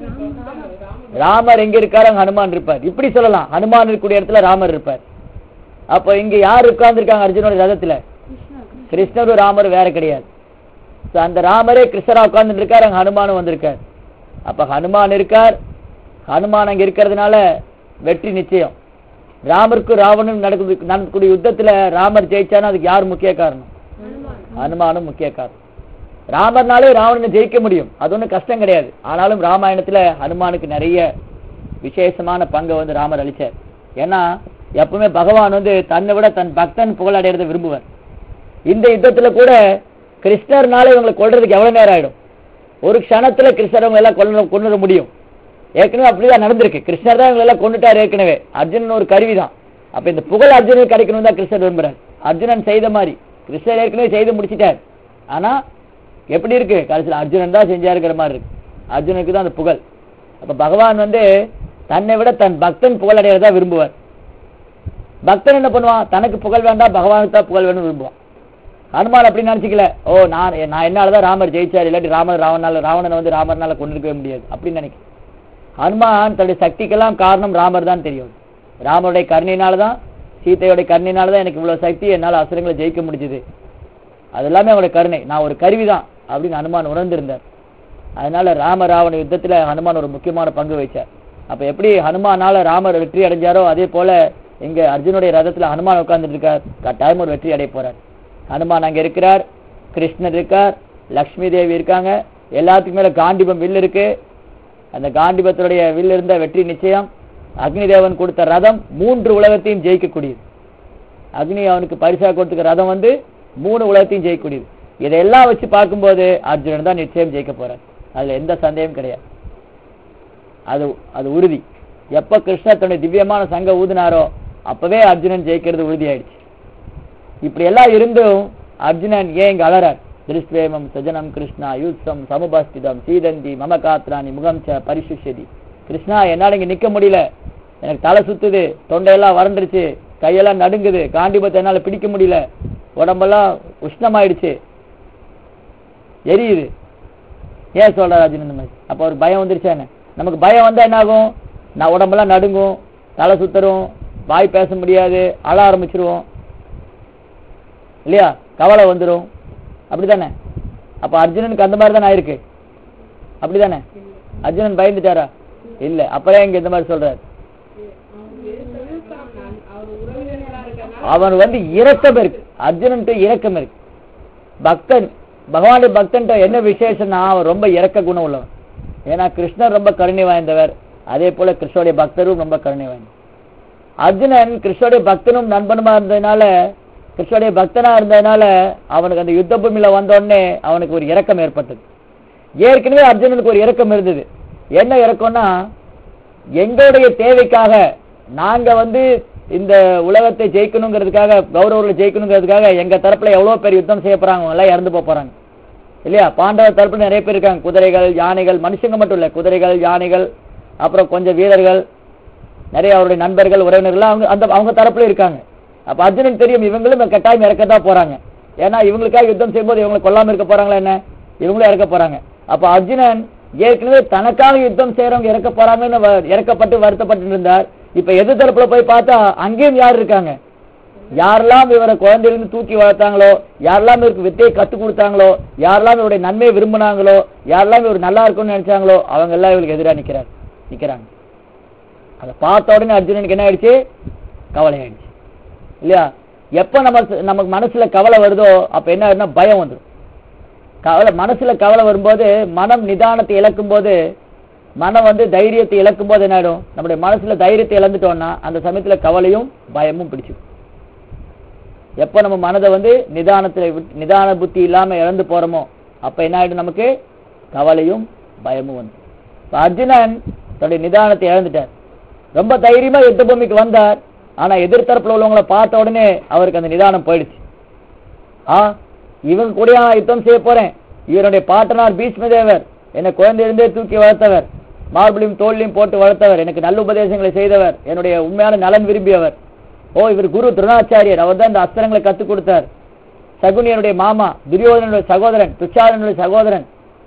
ராமர் எங்க இருக்காரு அங்க ஹனுமான் இருப்பார் இப்படி சொல்லலாம் ஹனுமான் இருக்கக்கூடிய இடத்துல ராமர் இருப்பார் அப்போ இங்க யார் உட்கார்ந்துருக்காங்க அர்ஜுனோட ரதத்துல கிருஷ்ணரும் ராமர் வேற கிடையாது So, அந்த ராமரே கிருஷ்ணரா உட்கார்ந்துட்டு இருக்காரு அங்க ஹனுமானும் வந்திருக்கார் அப்ப ஹனுமான் இருக்கார் ஹனுமான் அங்க இருக்கிறதுனால வெற்றி நிச்சயம் ராமருக்கும் ராவணும் நடக்குது நடக்கக்கூடிய யுத்தத்துல ராமர் ஜெயிச்சானா அதுக்கு யார் முக்கிய காரணம் ஹனுமானும் முக்கிய காரணம் ராமர்னாலே ராவணனை ஜெயிக்க முடியும் அது ஒன்றும் கஷ்டம் கிடையாது ஆனாலும் ராமாயணத்துல ஹனுமானுக்கு நிறைய விசேஷமான பங்கை வந்து ராமர் அளிச்சார் ஏன்னா எப்பவுமே பகவான் வந்து தன்னை விட தன் பக்தன் புகழ் அடையறதை விரும்புவார் இந்த யுத்தத்துல கூட கிருஷ்ணர்னால இவங்களை கொல்றதுக்கு எவ்வளவு நேரம் ஆயிடும் ஒரு க்ஷணத்துல கிருஷ்ணர் அவங்க எல்லாம் கொல்ல கொண்டு முடியும் ஏற்கனவே அப்படிதான் நடந்திருக்கு கிருஷ்ணர் தான் இவங்களை எல்லாம் கொண்டுட்டார் ஏற்கனவே அர்ஜுனன் ஒரு கருவி தான் அப்ப இந்த புகழ் அர்ஜுனனுக்கு கிடைக்கணும் தான் கிருஷ்ணர் விரும்புறார் அர்ஜுனன் செய்த மாதிரி கிருஷ்ணர் ஏற்கனவே செய்து முடிச்சிட்டார் ஆனா எப்படி இருக்கு கடைசியில் அர்ஜுனன் தான் செஞ்சாருங்கிற மாதிரி இருக்கு அர்ஜுனனுக்கு தான் அந்த புகழ் அப்ப பகவான் வந்து தன்னை விட தன் பக்தன் புகழ் அடையறதா விரும்புவார் பக்தன் என்ன பண்ணுவான் தனக்கு புகழ் வேண்டாம் பகவானுக்கு தான் புகழ் வேணும் விரும்புவான் ஹனுமான் அப்படி நினைச்சுக்கல ஓ நான் நான் என்னாலதான் ராமர் ஜெயிச்சார் இல்லாட்டி ராமர் ராவணால ராவணனை வந்து ராமர்னால கொண்டிருக்கவே முடியாது அப்படின்னு நினைக்கிறேன் ஹனுமான் தன்னுடைய சக்திக்கெல்லாம் காரணம் ராமர் தான் தெரியும் ராமருடைய கருணையினால தான் சீதையோட கருணையினால தான் எனக்கு இவ்வளவு சக்தி என்னால அசுரங்களை ஜெயிக்க முடிஞ்சது அது எல்லாமே அவருடைய கருணை நான் ஒரு கருவி தான் அப்படின்னு ஹனுமான் உணர்ந்திருந்தார் அதனால ராம ராவண யுத்தத்துல ஹனுமான் ஒரு முக்கியமான பங்கு வச்சார் அப்ப எப்படி ஹனுமானால ராமர் வெற்றி அடைஞ்சாரோ அதே போல இங்க அர்ஜுனுடைய ரதத்துல ஹனுமான் உட்கார்ந்துட்டு இருக்கார் கட்டாயம் ஒரு வெற்றி அடைய போறார் ஹனுமான் அங்க இருக்கிறார் கிருஷ்ணர் இருக்கார் லக்ஷ்மி தேவி இருக்காங்க எல்லாத்துக்கும் மேல காண்டிபம் வில் இருக்கு அந்த காண்டிபத்தினுடைய வில் இருந்த வெற்றி நிச்சயம் அக்னி தேவன் கொடுத்த ரதம் மூன்று உலகத்தையும் ஜெயிக்கக்கூடியது அக்னி அவனுக்கு பரிசா கொடுத்துக்க ரதம் வந்து மூணு உலகத்தையும் ஜெயிக்கக்கூடியது இதையெல்லாம் வச்சு பார்க்கும்போது அர்ஜுனன் தான் நிச்சயம் ஜெயிக்க போறார் அதுல எந்த சந்தேகம் கிடையாது அது அது உறுதி எப்ப கிருஷ்ணர் தன்னுடைய திவ்யமான சங்க ஊதினாரோ அப்பவே அர்ஜுனன் ஜெயிக்கிறது உறுதியாயிடுச்சு இப்படி எல்லாம் இருந்தும் அர்ஜுனன் ஏன் இங்க அலறார் திருஷ்வேமம் சஜனம் கிருஷ்ணா யூத்சம் சமுபஸ்திதம் சீதந்தி மம காத்ராணி முகம் ச பரிசுஷதி கிருஷ்ணா என்னால இங்க நிக்க முடியல எனக்கு தலை சுத்துது தொண்டையெல்லாம் வறண்டுருச்சு கையெல்லாம் நடுங்குது காண்டிபத்தை என்னால பிடிக்க முடியல உடம்பெல்லாம் உஷ்ணமாயிடுச்சு எரியுது ஏன் சொல்றாரு அர்ஜுன் இந்த மாதிரி அப்ப ஒரு பயம் வந்துருச்சா என்ன நமக்கு பயம் வந்தா என்ன ஆகும் நான் உடம்பெல்லாம் நடுங்கும் தலை சுத்தரும் வாய் பேச முடியாது அழ ஆரம்பிச்சிருவோம் இல்லையா கவலை வந்துரும் அப்படிதானே அப்ப அர்ஜுனனுக்கு அந்த மாதிரி தானே ஆயிருக்கு அப்படிதானே அர்ஜுனன் பயந்துட்டாரா இல்ல அப்புறம் இங்க இந்த மாதிரி சொல்றாரு அவன் வந்து இரக்கம் இருக்கு அர்ஜுனன்ட்டு இரக்கம் இருக்கு பக்தன் பகவானுடைய பக்தன்ட்ட என்ன விசேஷம்னா அவன் ரொம்ப இரக்க குணம் உள்ளவன் ஏன்னா கிருஷ்ணர் ரொம்ப கருணை வாய்ந்தவர் அதே போல கிருஷ்ணருடைய பக்தரும் ரொம்ப கருணை வாய்ந்தவர் அர்ஜுனன் கிருஷ்ணருடைய பக்தனும் நண்பனுமா இருந்ததுனால கிருஷ்ணருடைய பக்தனா இருந்ததுனால அவனுக்கு அந்த யுத்த பூமியில வந்த உடனே அவனுக்கு ஒரு இரக்கம் ஏற்பட்டது ஏற்கனவே அர்ஜுனனுக்கு ஒரு இரக்கம் இருந்தது என்ன இரக்கம்னா எங்களுடைய தேவைக்காக நாங்க வந்து இந்த உலகத்தை ஜெயிக்கணுங்கிறதுக்காக கௌரவர்களை ஜெயிக்கணுங்கிறதுக்காக எங்க தரப்புல எவ்வளவு பேர் யுத்தம் செய்ய போறாங்க அவங்க எல்லாம் இறந்து போக போறாங்க இல்லையா பாண்டவர் தரப்புல நிறைய பேர் இருக்காங்க குதிரைகள் யானைகள் மனுஷங்க மட்டும் இல்ல குதிரைகள் யானைகள் அப்புறம் கொஞ்சம் வீரர்கள் நிறைய அவருடைய நண்பர்கள் உறவினர்கள் அவங்க அந்த அவங்க தரப்புல இருக்காங்க அப்ப அர்ஜுனன் தெரியும் இவங்களும் கட்டாயம் இறக்கத்தான் போறாங்க ஏன்னா இவங்களுக்காக யுத்தம் செய்யும்போது இவங்களை கொல்லாம இருக்க போறாங்களா என்ன இவங்களும் இறக்க போறாங்க அப்ப அர்ஜுனன் ஏற்கனவே தனக்காக யுத்தம் செய்யறவங்க இறக்க போறாங்கன்னு வ- இறக்கப்பட்டு வருத்தப்பட்டு இருந்தார் இப்ப எது தரப்புல போய் பார்த்தா அங்கேயும் யார் இருக்காங்க யாரெல்லாம் இவரை குழந்தையிலிருந்து தூக்கி வளர்த்தாங்களோ யாரெல்லாம் இவருக்கு வித்தையை கற்றுக் கொடுத்தாங்களோ யாரெல்லாம் இவருடைய நன்மையை விரும்பினாங்களோ யாரெல்லாம் இவர் நல்லா இருக்கும்னு நினைச்சாங்களோ அவங்க எல்லாம் இவருக்கு எதிராக நிக்கிறார் நிக்கிறாங்க அதை பார்த்த உடனே அர்ஜுனனுக்கு என்ன ஆயிடுச்சு கவலை ஆயிடுச்சு இல்லையா எப்ப நம்ம நமக்கு மனசுல கவலை வருதோ அப்ப என்ன ஆயிடும்னா பயம் வந்துடும் கவலை மனசுல கவலை வரும்போது மனம் நிதானத்தை இழக்கும் போது மனம் வந்து தைரியத்தை இழக்கும் போது என்ன ஆயிடும் நம்முடைய மனசுல தைரியத்தை இழந்துட்டோம்னா அந்த சமயத்துல கவலையும் பயமும் பிடிச்சிடும் எப்ப நம்ம மனதை வந்து நிதானத்துல விட்டு- நிதான புத்தி இல்லாம இழந்து போறோமோ அப்ப என்ன ஆயிடும் நமக்கு கவலையும் பயமும் வந்து இப்ப அர்ஜுனன் தன்னுடைய நிதானத்தை இழந்துட்டார் ரொம்ப தைரியமா யுத்த பூமிக்கு வந்தார் ஆனா எதிர்த்தரப்புல உள்ளவங்கள பார்த்த உடனே அவருக்கு அந்த நிதானம் போயிடுச்சு ஆ இவங்க கூட நான் யுத்தம் செய்ய போறேன் இவருடைய பாட்டனார் பீஷ்மதேவர் என்னை குழந்தையிலிருந்தே தூக்கி வளர்த்தவர் மார்பிளையும் தோல்லையும் போட்டு வளர்த்தவர் எனக்கு நல்ல உபதேசங்களை செய்தவர் என்னுடைய உண்மையான நலன் விரும்பியவர் ஓ இவர் குரு துரோணாச்சாரியர் அவர் தான் இந்த அஸ்திரங்களை கத்துக் கொடுத்தார் சகுனியனுடைய மாமா துரியோதனனுடைய சகோதரன் துச்சாதனுடைய சகோதரன்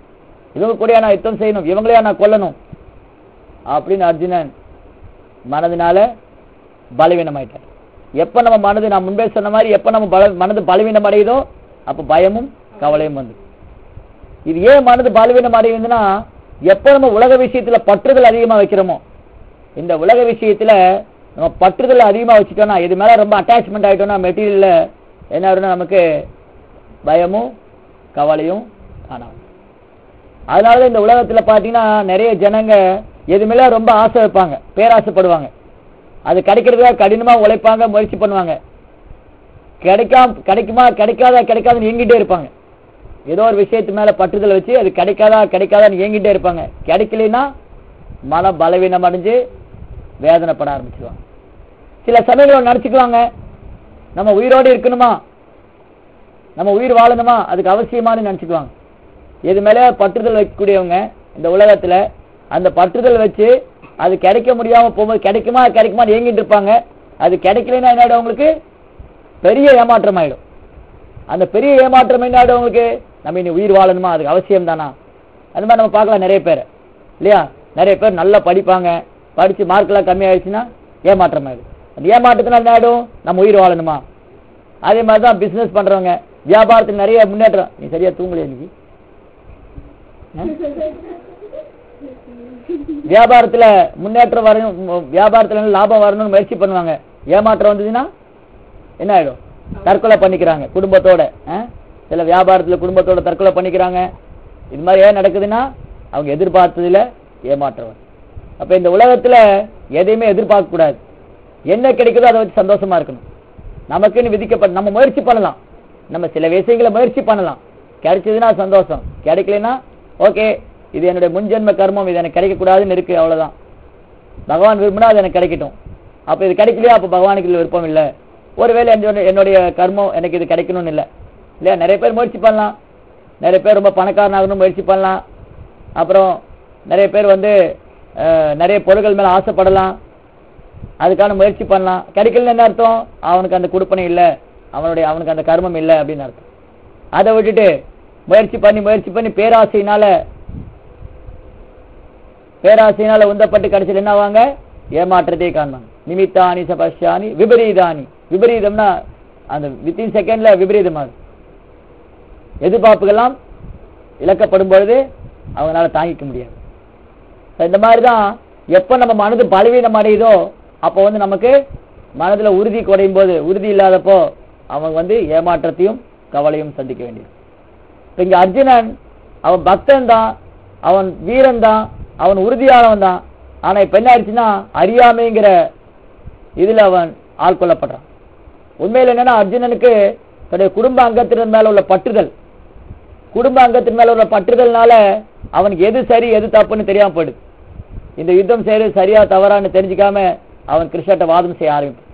இவங்க கூடயா நான் யுத்தம் செய்யணும் இவங்களையா நான் கொல்லணும் அப்படின்னு அர்ஜுனன் மனதினால பலவீனமாயிட்டார் எப்ப நம்ம மனது நான் முன்பே சொன்ன மாதிரி எப்ப நம்ம பல மனது பலவீனம் அடையுதோ அப்ப பயமும் கவலையும் வந்து இது ஏன் மனது பலவீனம் அடையுதுன்னா எப்ப நம்ம உலக விஷயத்துல பற்றுதல் அதிகமா வைக்கிறோமோ இந்த உலக விஷயத்துல நம்ம பற்றுதல் அதிகமா வச்சுட்டோம்னா இது மேல ரொம்ப அட்டாச்மெண்ட் ஆயிட்டோம்னா மெட்டீரியல்ல என்ன ஆகுதுன்னா நமக்கு பயமும் கவலையும் காணாம அதனால இந்த உலகத்துல பாத்தீங்கன்னா நிறைய ஜனங்க எது மேல ரொம்ப ஆசை வைப்பாங்க பேராசைப்படுவாங்க அது கிடைக்கிறதுக்காக கடினமா உழைப்பாங்க முயற்சி பண்ணுவாங்க கிடைக்காம கிடைக்குமா கிடைக்காதா கிடைக்காதுன்னு ஏங்கிட்டே இருப்பாங்க ஏதோ ஒரு விஷயத்து மேல பற்றுதல் வச்சு அது கிடைக்காதா கிடைக்காதான்னு ஏங்கிட்டே இருப்பாங்க கிடைக்கலைன்னா மன பலவீனம் அடைஞ்சு வேதனைப்பட ஆரம்பிச்சிருவாங்க சில சமயங்கள் நினைச்சுக்குவாங்க நம்ம உயிரோடு இருக்கணுமா நம்ம உயிர் வாழணுமா அதுக்கு அவசியமானு நினைச்சுக்குவாங்க எது மேல பற்றுதல் வைக்கக்கூடியவங்க இந்த உலகத்துல அந்த பற்றுதல் வச்சு அது கிடைக்க முடியாம போகும்போது கிடைக்குமா கிடைக்குமான்னு ஏங்கிட்டு இருப்பாங்க அது கிடைக்கலைன்னா என்ன ஆயிடும் உங்களுக்கு பெரிய ஏமாற்றம் ஆயிடும் அந்த பெரிய ஏமாற்றம் என்ன ஆயிடும் உங்களுக்கு நம்ம இனி உயிர் வாழணுமா அதுக்கு அவசியம் தானா அந்த மாதிரி நம்ம பார்க்கலாம் நிறைய பேர் இல்லையா நிறைய பேர் நல்லா படிப்பாங்க படிச்சு மார்க்கெல்லாம் கம்மி ஆயிடுச்சுன்னா ஏமாற்றம் ஆயிடும் அந்த ஏமாற்றத்தினால என்ன ஆயிடும் நம்ம உயிர் வாழணுமா அதே மாதிரி தான் பிசினஸ் பண்றவங்க வியாபாரத்தில் நிறைய முன்னேற்றம் நீ சரியா தூங்கலையா இன்னைக்கு ஆ? வியாபாரத்துல முன்னேற்றம் வரணும் மு- வியாபாரத்துல லாபம் வரணும்னு முயற்சி பண்ணுவாங்க ஏமாற்றம் வந்ததுன்னா என்ன ஆயிடும் தற்கொலை பண்ணிக்கிறாங்க குடும்பத்தோட ஆ? சில வியாபாரத்துல குடும்பத்தோட தற்கொலை பண்ணிக்கிறாங்க இது மாதிரி ஏன் நடக்குதுன்னா அவங்க எதிர்பார்த்ததுல ஏமாற்றம் வருது. அப்ப இந்த உலகத்துல எதையுமே எதிர்பார்க்க கூடாது என்ன கிடைக்குதோ அதை வச்சு சந்தோஷமா இருக்கணும் நமக்குன்னு விதிக்கப்பட்ட நம்ம முயற்சி பண்ணலாம் நம்ம சில விஷயங்களை முயற்சி பண்ணலாம் கிடைச்சதுன்னா சந்தோஷம் கிடைக்கலைன்னா ஓகே இது என்னுடைய முன்ஜென்ம கர்மம் இது எனக்கு கிடைக்கக்கூடாதுன்னு இருக்கு அவ்வளவுதான் பகவான் விரும்பினா அது எனக்கு கிடைக்கட்டும் அப்ப இது கிடைக்கலையா அப்ப பகவானுக்கு இதுல விருப்பம் இல்ல ஒருவேளை என்னுடைய- என்னுடைய கர்மம் எனக்கு இது கிடைக்கணும்னு இல்ல இல்லையா நிறைய பேர் முயற்சி பண்ணலாம் நிறைய பேர் ரொம்ப பணக்காரன் ஆகணும் முயற்சி பண்ணலாம் அப்புறம் நிறைய பேர் வந்து அஹ், நிறைய பொருட்கள் மேல ஆசைப்படலாம் அதுக்கான முயற்சி பண்ணலாம் கிடைக்கலன்னு என்ன அர்த்தம் அவனுக்கு அந்த கொடுப்பனை இல்ல அவனுடைய அவனுக்கு அந்த கர்மம் இல்ல அப்படின்னு அர்த்தம் அதை விட்டுட்டு முயற்சி பண்ணி முயற்சி பண்ணி பேராசையினால பேராசையினால உந்தப்பட்டு கடைசியில் என்ன ஆவாங்க ஏமாற்றத்தை காண்பாங்க நிமித்தானி சபஷ்யானி விபரீதானி விபரீதம்னா அந்த வித்தின் செகண்ட்ல விபரீதம் ஆகுது எதிர்பார்ப்புகள்லாம் இழக்கப்படும் பொழுது அவங்களால தாங்கிக்க முடியாது So, இந்த மாதிரி தான் எப்ப நம்ம மனது பலவீனம் அடையுதோ அப்போ வந்து நமக்கு மனதுல உறுதி குறையும் போது உறுதி இல்லாதப்போ அவன் வந்து ஏமாற்றத்தையும் கவலையும் சந்திக்க வேண்டியது இப்ப இங்க அர்ஜுனன் அவன் பக்தன் தான் அவன் வீரன் தான் அவன் உறுதியானவன் தான் ஆனா இப்ப என்ன ஆயிடுச்சுன்னா அறியாமைங்கிற இதுல அவன் ஆட்கொள்ளப்படுறான் உண்மையில என்னன்னா அர்ஜுனனுக்கு தன்னுடைய குடும்ப அங்கத்தினர் மேல உள்ள பற்றுதல் குடும்ப அங்கத்தின் மேல உள்ள பற்றுதல்னால அவனுக்கு எது சரி எது தப்புன்னு தெரியாம போயிடுது இந்த யுத்தம் செய்யறது சரியா தவறான்னு தெரிஞ்சுக்காம அவன் கிருஷ்ணட்ட வாதம் செய்ய ஆரம்பிப்பான்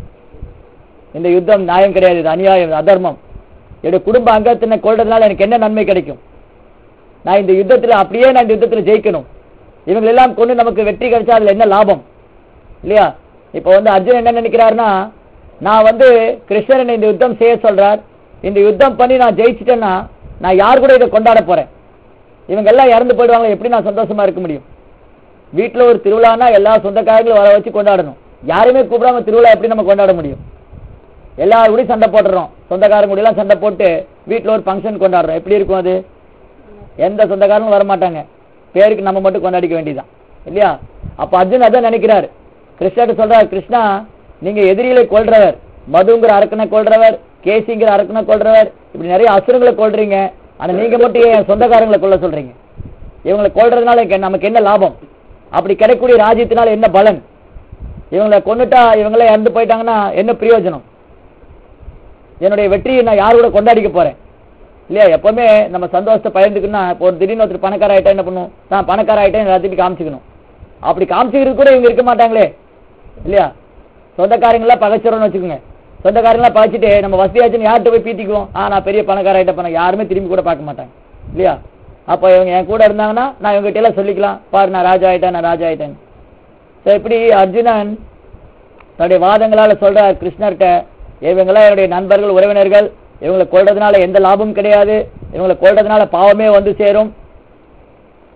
இந்த யுத்தம் நியாயம் கிடையாது இது அநியாயம் இது அதர்மம் என்னுடைய குடும்ப அங்கத்தினை கொள்றதுனால எனக்கு என்ன நன்மை கிடைக்கும் நான் இந்த யுத்தத்துல அப்படியே நான் இந்த யுத்தத்துல ஜெயிக்கணும் இவங்க எல்லாம் கொண்டு நமக்கு வெற்றி கிடைச்சா அதுல என்ன லாபம் இல்லையா இப்ப வந்து அர்ஜுன் என்ன நினைக்கிறாருன்னா நான் வந்து கிருஷ்ணன் இந்த யுத்தம் செய்ய சொல்றார் இந்த யுத்தம் பண்ணி நான் ஜெயிச்சிட்டேன்னா நான் யார் கூட இதை கொண்டாட போறேன் இவங்க எல்லாம் இறந்து போயிடுவாங்க எப்படி நான் சந்தோஷமா இருக்க முடியும் வீட்டுல ஒரு திருவிழான்னா எல்லா சொந்தக்காரங்களும் வர வச்சு கொண்டாடணும் யாருமே கூப்பிடாம திருவிழா எப்படி நம்ம கொண்டாட முடியும் எல்லாரும் கூடயும் சண்டை போட்டுறோம் சொந்தக்காரங்க கூட எல்லாம் சண்டை போட்டு வீட்டுல ஒரு ஃபங்க்ஷன் கொண்டாடுறோம் எப்படி இருக்கும் அது எந்த சொந்தக்காரங்களும் வர மாட்டாங்க பேருக்கு நம்ம மட்டும் கொண்டாடிக்க வேண்டியதுதான் இல்லையா அப்ப அர்ஜுன் அதான் நினைக்கிறாரு கிருஷ்ணர்ட்ட சொல்றாரு கிருஷ்ணா நீங்க எதிரிகளை கொல்றவர் மதுங்கிற அரக்கனை கொல்றவர் கேசிங்கிற அரக்கனை கொல்றவர் இப்படி நிறைய அசுரங்களை கொல்றீங்க ஆனா நீங்க மட்டும் ஏன் சொந்தக்காரங்களை கொல்ல சொல்றீங்க இவங்களை கொல்றதுனால எனக்கு- நமக்கு என்ன லாபம் அப்படி கிடைக்கக்கூடிய ராஜ்யத்தினால என்ன பலன் இவங்களை கொன்னுட்டா இவங்களே இறந்து போயிட்டாங்கன்னா என்ன பிரயோஜனம் என்னுடைய வெற்றியை நான் யார் கூட கொண்டாடிக்க போறேன் இல்லையா எப்பவுமே நம்ம சந்தோஷத்தை பகிர்ந்துக்கணும்னா இப்போ ஒரு திடீர்னு ஒருத்தர் பணக்கார ஆயிட்டா என்ன பண்ணும் நான் பணக்கார ஆயிட்டேன் எல்லாத்தையும் காமிச்சுக்கணும் அப்படி காமிச்சுக்கிறது கூட இவங்க இருக்க மாட்டாங்களே இல்லையா சொந்தக்காரங்களாம் பகைச்சிடணும்னு வச்சுக்கோங்க சொந்தக்காரங்களாம் பகைச்சிட்டு நம்ம வசதியாச்சுன்னு யார்கிட்ட போய் பீத்திக்குவோம் ஆ நான் பெரிய பணக்கார ஆயிட்ட பண்ண யாருமே திரும்பி கூட பார்க்க மாட்டாங்க இல்லையா அப்போ இவங்க என் கூட இருந்தாங்கன்னா நான் இவங்ககிட்ட எல்லாம் சொல்லிக்கலாம் பாரு நான் ராஜா ஆயிட்டேன் நான் ராஜா ஆயிட்டேன் ஸோ இப்படி அர்ஜுனன் தன்னுடைய வாதங்களால சொல்றார் கிருஷ்ணர்கிட்ட இவங்கெல்லாம் என்னுடைய நண்பர்கள் உறவினர்கள் இவங்களை கொல்றதுனால எந்த லாபமும் கிடையாது இவங்களை கொல்றதுனால பாவமே வந்து சேரும்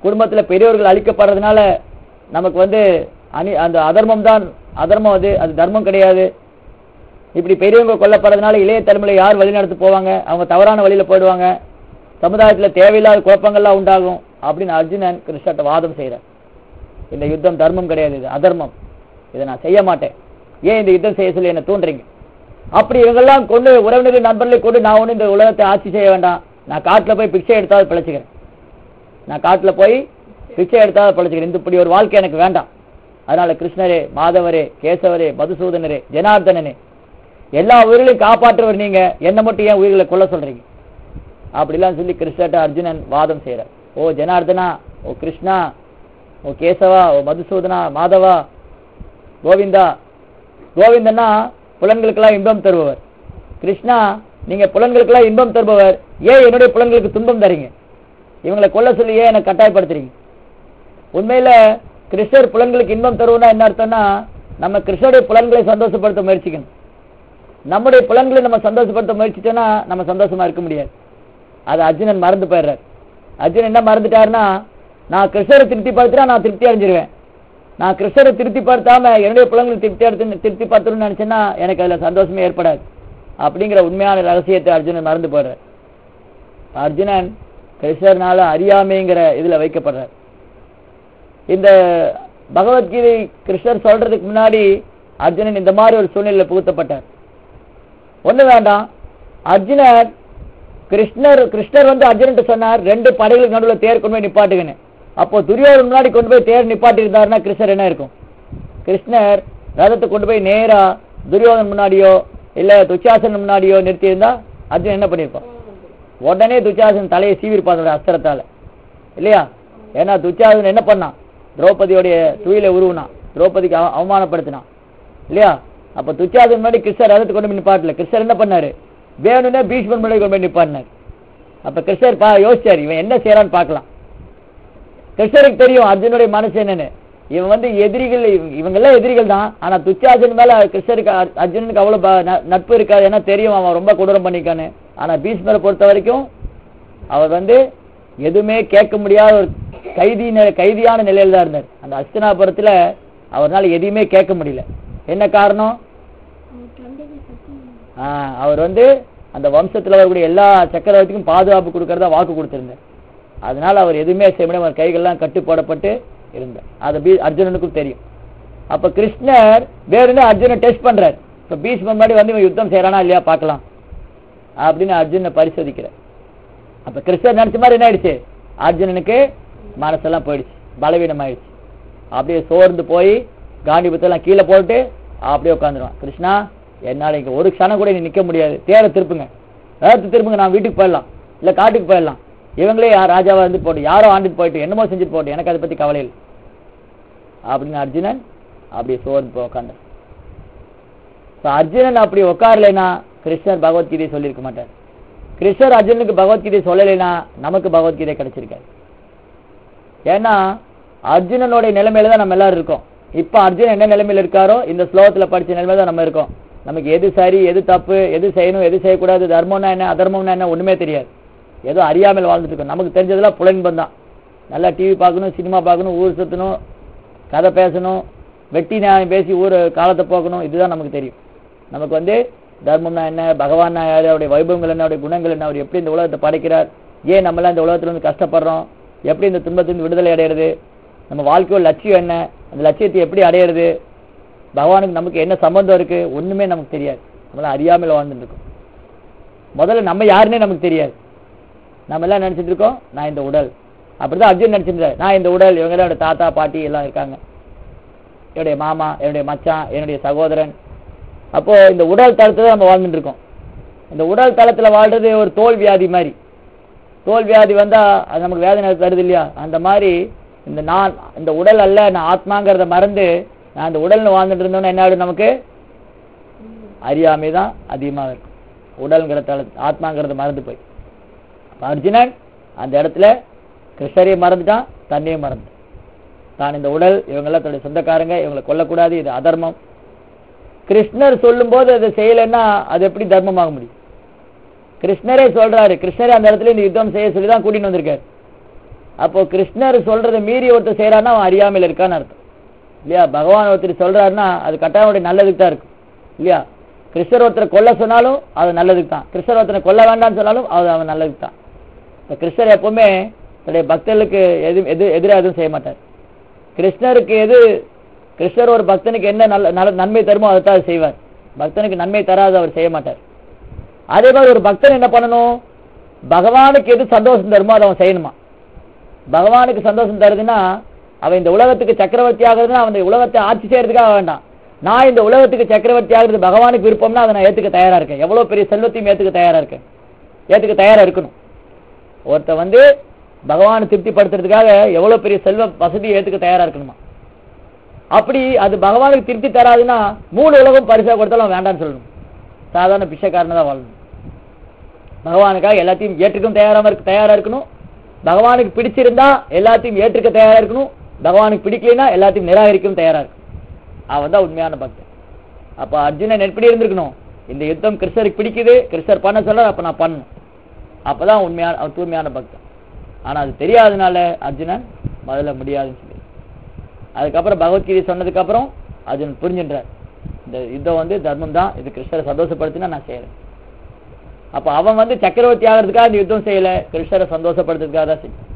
குடும்பத்துல பெரியவர்கள் அழிக்கப்படுறதுனால நமக்கு வந்து அனி அந்த அதர்மம் தான் அதர்மம் அது அது தர்மம் கிடையாது இப்படி பெரியவங்க கொல்லப்படுறதுனால இளைய தலைமுறை யார் வழிநடத்து போவாங்க அவங்க தவறான வழியில போயிடுவாங்க சமுதாயத்துல தேவையில்லாத குழப்பங்கள்லாம் உண்டாகும் அப்படின்னு அர்ஜுனன் கிருஷ்ணர்ட்ட வாதம் செய்யறார் இந்த யுத்தம் தர்மம் கிடையாது இது அதர்மம் இதை நான் செய்ய மாட்டேன் ஏன் இந்த யுத்தம் செய்ய சொல்லி என்ன தூண்டுறீங்க அப்படி இவங்கெல்லாம் கொண்டு உறவினர்கள் நண்பர்களை கொண்டு நான் ஒன்றும் இந்த உலகத்தை ஆட்சி செய்ய வேண்டாம் நான் காட்டுல போய் பிச்சை எடுத்தாவது பிழைச்சிக்கிறேன் நான் காட்டுல போய் பிச்சை எடுத்தாவது பிழைச்சிக்கிறேன் இந்த இப்படி ஒரு வாழ்க்கை எனக்கு வேண்டாம் அதனால கிருஷ்ணரே மாதவரே கேசவரே மதுசூதனரே ஜனார்தனனே எல்லா உயிர்களையும் காப்பாற்றுவர் நீங்க என்ன மட்டும் ஏன் உயிர்களை கொல்ல சொல்றீங்க அப்படிலாம் சொல்லி கிருஷ்ணர்ட்ட அர்ஜுனன் வாதம் செய்யறார் ஓ ஜனார்தனா ஓ கிருஷ்ணா ஓ கேசவா ஓ மதுசூதனா மாதவா கோவிந்தா கோவிந்தன்னா புலன்களுக்கெல்லாம் இன்பம் தருபவர் கிருஷ்ணா நீங்க புலன்களுக்கெல்லாம் இன்பம் தருபவர் ஏன் என்னுடைய புலன்களுக்கு துன்பம் தரீங்க இவங்களை கொல்ல சொல்லி ஏன் எனக்கு கட்டாயப்படுத்துறீங்க உண்மையில கிருஷ்ணர் புலன்களுக்கு இன்பம் தருவனா என்ன அர்த்தம்னா நம்ம கிருஷ்ணருடைய புலன்களை சந்தோஷப்படுத்த முயற்சிக்கணும் நம்முடைய புலன்களை நம்ம சந்தோஷப்படுத்த முயற்சிட்டோம்னா நம்ம சந்தோஷமா இருக்க முடியாது அது அர்ஜுனன் மறந்து போயிடுறார் அர்ஜுனன் என்ன மறந்துட்டாருன்னா நான் கிருஷ்ணரை திருப்தி படுத்தினா நான் திருப்தி அடைஞ்சிருவேன் நான் கிருஷ்ணரை திருப்தி படுத்தாம என்னுடைய புலங்களை திருப்தி எடுத்து திருப்தி படுத்தணும்னு நினைச்சேன்னா எனக்கு அதுல சந்தோஷமே ஏற்படாது அப்படிங்கிற உண்மையான ரகசியத்தை அர்ஜுனன் மறந்து போடுறார் அர்ஜுனன் கிருஷ்ணர்னால அறியாமைங்கிற இதுல வைக்கப்படுறார் இந்த பகவத்கீதை கிருஷ்ணர் சொல்றதுக்கு முன்னாடி அர்ஜுனன் இந்த மாதிரி ஒரு சூழ்நிலையில புகுத்தப்பட்டார் ஒண்ணு வேண்டாம் அர்ஜுனர் கிருஷ்ணர் கிருஷ்ணர் வந்து அர்ஜுனன் சொன்னார் ரெண்டு படைகளுக்கு நடுவுல தேர் கொண்டு போய் நிப்பாட்டுங்கன்னு அப்போ துரியோதன் முன்னாடி கொண்டு போய் தேர் நிப்பாட்டி இருந்தாருன்னா கிருஷ்ணர் என்ன இருக்கும் கிருஷ்ணர் ரதத்தை கொண்டு போய் நேரா துரியோதன் முன்னாடியோ இல்ல துச்சாசன் முன்னாடியோ நிறுத்தி இருந்தா அர்ஜுனன் என்ன பண்ணிருப்பான் உடனே துச்சாசன் தலையை சீவிருப்பான் அதோட அஸ்திரத்தால இல்லையா ஏன்னா துச்சாசன் என்ன பண்ணான் திரௌபதியோடைய துயில உருவினான் திரௌபதிக்கு அவ- அவமானப்படுத்தினான் இல்லையா அப்ப துச்சாசன் முன்னாடி கிருஷ்ணர் ரதத்தை கொண்டு போய் நிப்பாட்டல கிருஷ்ணர் என்ன பண்ணாரு வேணும்னே பீஷ்மன் முன்னாடி கொண்டு போய் நிப்பாட்டினார் அப்ப கிருஷ்ணர் பா யோசிச்சாரு இவன் என்ன செய்யறான்னு பார்க்கலாம் கிருஷ்ணருக்கு தெரியும் அர்ஜுனுடைய மனசு என்னன்னு இவன் வந்து எதிரிகள் இவங்க- இவங்க எல்லாம் எதிரிகள் தான் ஆனா துச்சாசன் மேல கிருஷ்ணருக்கு அர்- அர்ஜுனனுக்கு அவ்வளவு ப- ந- நட்பு இருக்காது ஏன்னா தெரியும் அவன் ரொம்ப கொடூரம் பண்ணிக்கான்னு ஆனா பீஷ்மரை பொறுத்த வரைக்கும் அவர் வந்து எதுவுமே கேட்க முடியாத ஒரு கைதி நி- கைதியான நிலையில தான் இருந்தார் அந்த அஸ்தினாபுரத்துல அவர்னால எதையுமே கேட்க முடியல என்ன காரணம் ஆ, அவர் வந்து அந்த வம்சத்துல வரக்கூடிய எல்லா சக்கரவர்த்திக்கும் பாதுகாப்பு கொடுக்கறதா வாக்கு கொடுத்திருந்தார் அதனால அவர் எதுவுமே செய்ய முடியாம அவர் கைகள்லாம் கட்டு போடப்பட்டு இருந்தார் அது பீ- அர்ஜுனனுக்கும் தெரியும் அப்ப கிருஷ்ணர் வேறுனே அர்ஜுனை டெஸ்ட் பண்றார் இப்ப பீஷ்மன் முன்னாடி வந்து இவன் யுத்தம் செய்யறானா இல்லையா பார்க்கலாம் அப்படின்னு அர்ஜுனை பரிசோதிக்கிறார் அப்ப கிருஷ்ணர் நினைச்ச மாதிரி என்ன ஆயிடுச்சு அர்ஜுனனுக்கு மனசெல்லாம் போயிடுச்சு பலவீனம் ஆயிடுச்சு அப்படியே சோர்ந்து போய் காண்டிபத்தெல்லாம் கீழே போட்டு அப்படியே உட்காந்துருவான் கிருஷ்ணா என்னால இங்க ஒரு க்ஷணம் கூட நீ நிக்க முடியாது தேரை திருப்புங்க ரதத்தை திருப்புங்க நான் வீட்டுக்கு போயிடலாம் இல்ல காட்டுக்கு போயிடலாம் இவங்களே யார் ராஜாவா இருந்து போட்டு யாரோ ஆண்டுட்டு போயிட்டு என்னமோ செஞ்சுட்டு போட்டு எனக்கு அதை பத்தி கவலை இல்லை அப்படின்னு அர்ஜுனன் அப்படியே சோர்ந்து போய் உட்காந்து அர்ஜுனன் அப்படி உட்காரலைன்னா கிருஷ்ணர் பகவத்கீதை சொல்லியிருக்க மாட்டார் கிருஷ்ணர் அர்ஜுனுக்கு பகவத்கீதை சொல்லலைன்னா நமக்கு பகவத்கீதை கிடைச்சிருக்காது ஏன்னா அர்ஜுனனுடைய நிலைமையில தான் நம்ம எல்லாரும் இருக்கோம் இப்ப அர்ஜுனன் என்ன நிலைமையில இருக்காரோ இந்த ஸ்லோகத்துல படிச்ச நிலைமையில தான் நம்ம இருக்கோம் நமக்கு எது சரி எது தப்பு எது செய்யணும் எது செய்யக்கூடாது தர்மம்னா என்ன அதர்மம்னா என்ன ஒண்ணுமே தெரியாது ஏதோ அறியாமல் வாழ்ந்துட்டு இருக்கோம் நமக்கு தெரிஞ்சதெல்லாம் புலன்பம் தான் நல்லா டிவி பார்க்கணும் சினிமா பார்க்கணும் ஊர் சுத்தணும் கதை பேசணும் வெட்டி நியாயம் பேசி ஊர் காலத்தை போக்கணும் இதுதான் நமக்கு தெரியும் நமக்கு வந்து தர்மம்னா என்ன பகவான் யாரு அவருடைய வைபவங்கள் என்ன அவருடைய குணங்கள் என்ன அவர் எப்படி இந்த உலகத்தை படைக்கிறார் ஏன் நம்ம எல்லாம் இந்த உலகத்துல வந்து கஷ்டப்படுறோம் எப்படி இந்த துன்பத்திலிருந்து விடுதலை அடையிறது நம்ம வாழ்க்கையோட லட்சியம் என்ன அந்த லட்சியத்தை எப்படி அடையிறது பகவானுக்கு நமக்கு என்ன சம்பந்தம் இருக்கு ஒண்ணுமே நமக்கு தெரியாது நம்மளாம் அறியாமையில வாழ்ந்துட்டு இருக்கோம் முதல்ல நம்ம யாருன்னே நமக்கு தெரியாது நம்ம எல்லாம் நினைச்சிட்டு இருக்கோம் நான் இந்த உடல் அப்படிதான் அர்ஜுன் நினைச்சிருந்தாரு நான் இந்த உடல் இவங்க எல்லாம் என்னோட தாத்தா பாட்டி எல்லாம் இருக்காங்க என்னுடைய மாமா என்னுடைய மச்சான் என்னுடைய சகோதரன் அப்போ இந்த உடல் தளத்துல நம்ம வாழ்ந்துட்டு இருக்கோம் இந்த உடல் தளத்துல வாழ்றது ஒரு தோல் வியாதி மாதிரி தோல் வியாதி வந்தா அது நமக்கு வேதனை தருது இல்லையா அந்த மாதிரி இந்த நான் இந்த உடல் அல்ல நான் ஆத்மாங்கிறத மறந்து நான் இந்த உடல்னு வாழ்ந்துட்டு இருந்தோம்னா என்ன ஆயிடும் நமக்கு அறியாமை தான் அதிகமாக இருக்கும் உடல்ங்கிற தள ஆத்மாங்கிறத மறந்து போய் அப்ப அர்ஜுனன் அந்த இடத்துல கிருஷ்ணரையும் மறந்துட்டான் தன்னையும் மறந்து தான் இந்த உடல் இவங்கெல்லாம் தன்னுடைய சொந்தக்காரங்க இவங்களை கொல்லக்கூடாது இது அதர்மம் கிருஷ்ணர் சொல்லும்போது அதை செய்யலைன்னா அது எப்படி தர்மமாக முடியும் கிருஷ்ணரே சொல்றாரு கிருஷ்ணரே அந்த இடத்துல இந்த யுத்தம் செய்ய சொல்லி தான் கூட்டிட்டு வந்திருக்காரு அப்போ கிருஷ்ணர் சொல்றதை மீறி ஒருத்தர் செய்யறான்னா அவன் அறியாமையில் இருக்கான்னு அர்த்தம் இல்லையா பகவான் ஒருத்தர் சொல்றாருன்னா அது கட்டாயம் அவருடைய நல்லதுக்கு தான் இருக்கும் இல்லையா கிருஷ்ணர் ஒருத்தரை கொல்ல சொன்னாலும் அது நல்லதுக்கு தான் கிருஷ்ணர் ஒருத்தரை கொல்ல வேண்டாம்னு சொன்னாலும் அது அவன் நல்லதுக்கு தான் இந்த கிருஷ்ணர் எப்பவுமே தன்னுடைய பக்தர்களுக்கு எது எது எதிராக எதுவும் செய்ய மாட்டார் கிருஷ்ணருக்கு எது கிருஷ்ணர் ஒரு பக்தனுக்கு என்ன நல்ல நல்ல நன்மை தருமோ அதை தான் அவர் செய்வார் பக்தனுக்கு நன்மை தராது அவர் செய்ய மாட்டார் அதே மாதிரி ஒரு பக்தன் என்ன பண்ணணும் பகவானுக்கு எது சந்தோஷம் தருமோ அதை அவன் செய்யணுமா பகவானுக்கு சந்தோஷம் தருதுன்னா அவன் இந்த உலகத்துக்கு சக்கரவர்த்தி ஆகுதுன்னா அவன் இந்த உலகத்தை ஆட்சி செய்யறதுக்காக வேண்டாம் நான் இந்த உலகத்துக்கு சக்கரவர்த்தி ஆகுறது பகவானுக்கு விருப்பம்னா அதை நான் ஏத்துக்க தயாரா இருக்கேன் எவ்வளவு பெரிய செல்வத்தையும் ஏத்துக்க தயாரா இருக்கேன் ஏத்துக்க தயாரா இருக்கணும் ஒருத்த வந்து பகவானை திருப்திப்படுத்துறதுக்காக எவ்வளவு பெரிய செல்வ வசதியை ஏத்துக்க தயாரா இருக்கணுமா அப்படி அது பகவானுக்கு திருப்தி தராதுன்னா மூணு உலகம் பரிசா கொடுத்தாலும் அவன் வேண்டாம்னு சொல்லணும் சாதாரண பிச்சைக்காரனை தான் வாழணும் பகவானுக்காக எல்லாத்தையும் ஏற்றுக்கும் தயாரா இருக்க தயாரா இருக்கணும் பகவானுக்கு பிடிச்சிருந்தா எல்லாத்தையும் ஏற்றுக்க தயாரா இருக்கணும் பகவானுக்கு பிடிக்கலைன்னா எல்லாத்தையும் நிராகரிக்கவும் தயாரா இருக்கும் அவன் தான் உண்மையான பக்தன் அப்ப அர்ஜுனன் எப்படி இருந்திருக்கணும் இந்த யுத்தம் கிருஷ்ணருக்கு பிடிக்குது கிருஷ்ணர் பண்ண சொல்ற அப்ப நான் பண்ணணும் அப்பதான் உண்மையான அவன் தூய்மையான பக்தன் ஆனா அது தெரியாதனால அர்ஜுனன் முதல்ல முடியாதுன்னு சொல்லி அதுக்கப்புறம் பகவத்கீதை சொன்னதுக்கு அப்புறம் அர்ஜுனன் புரிஞ்சுன்றார் இந்த யுத்தம் வந்து தர்மம் தான் இது கிருஷ்ணரை சந்தோஷப்படுத்தினா நான் செய்யறேன் அப்ப அவன் வந்து சக்கரவர்த்தி ஆகிறதுக்காக இந்த யுத்தம் செய்யல கிருஷ்ணரை சந்தோஷப்படுத்துறதுக்காக தான் செய்யும்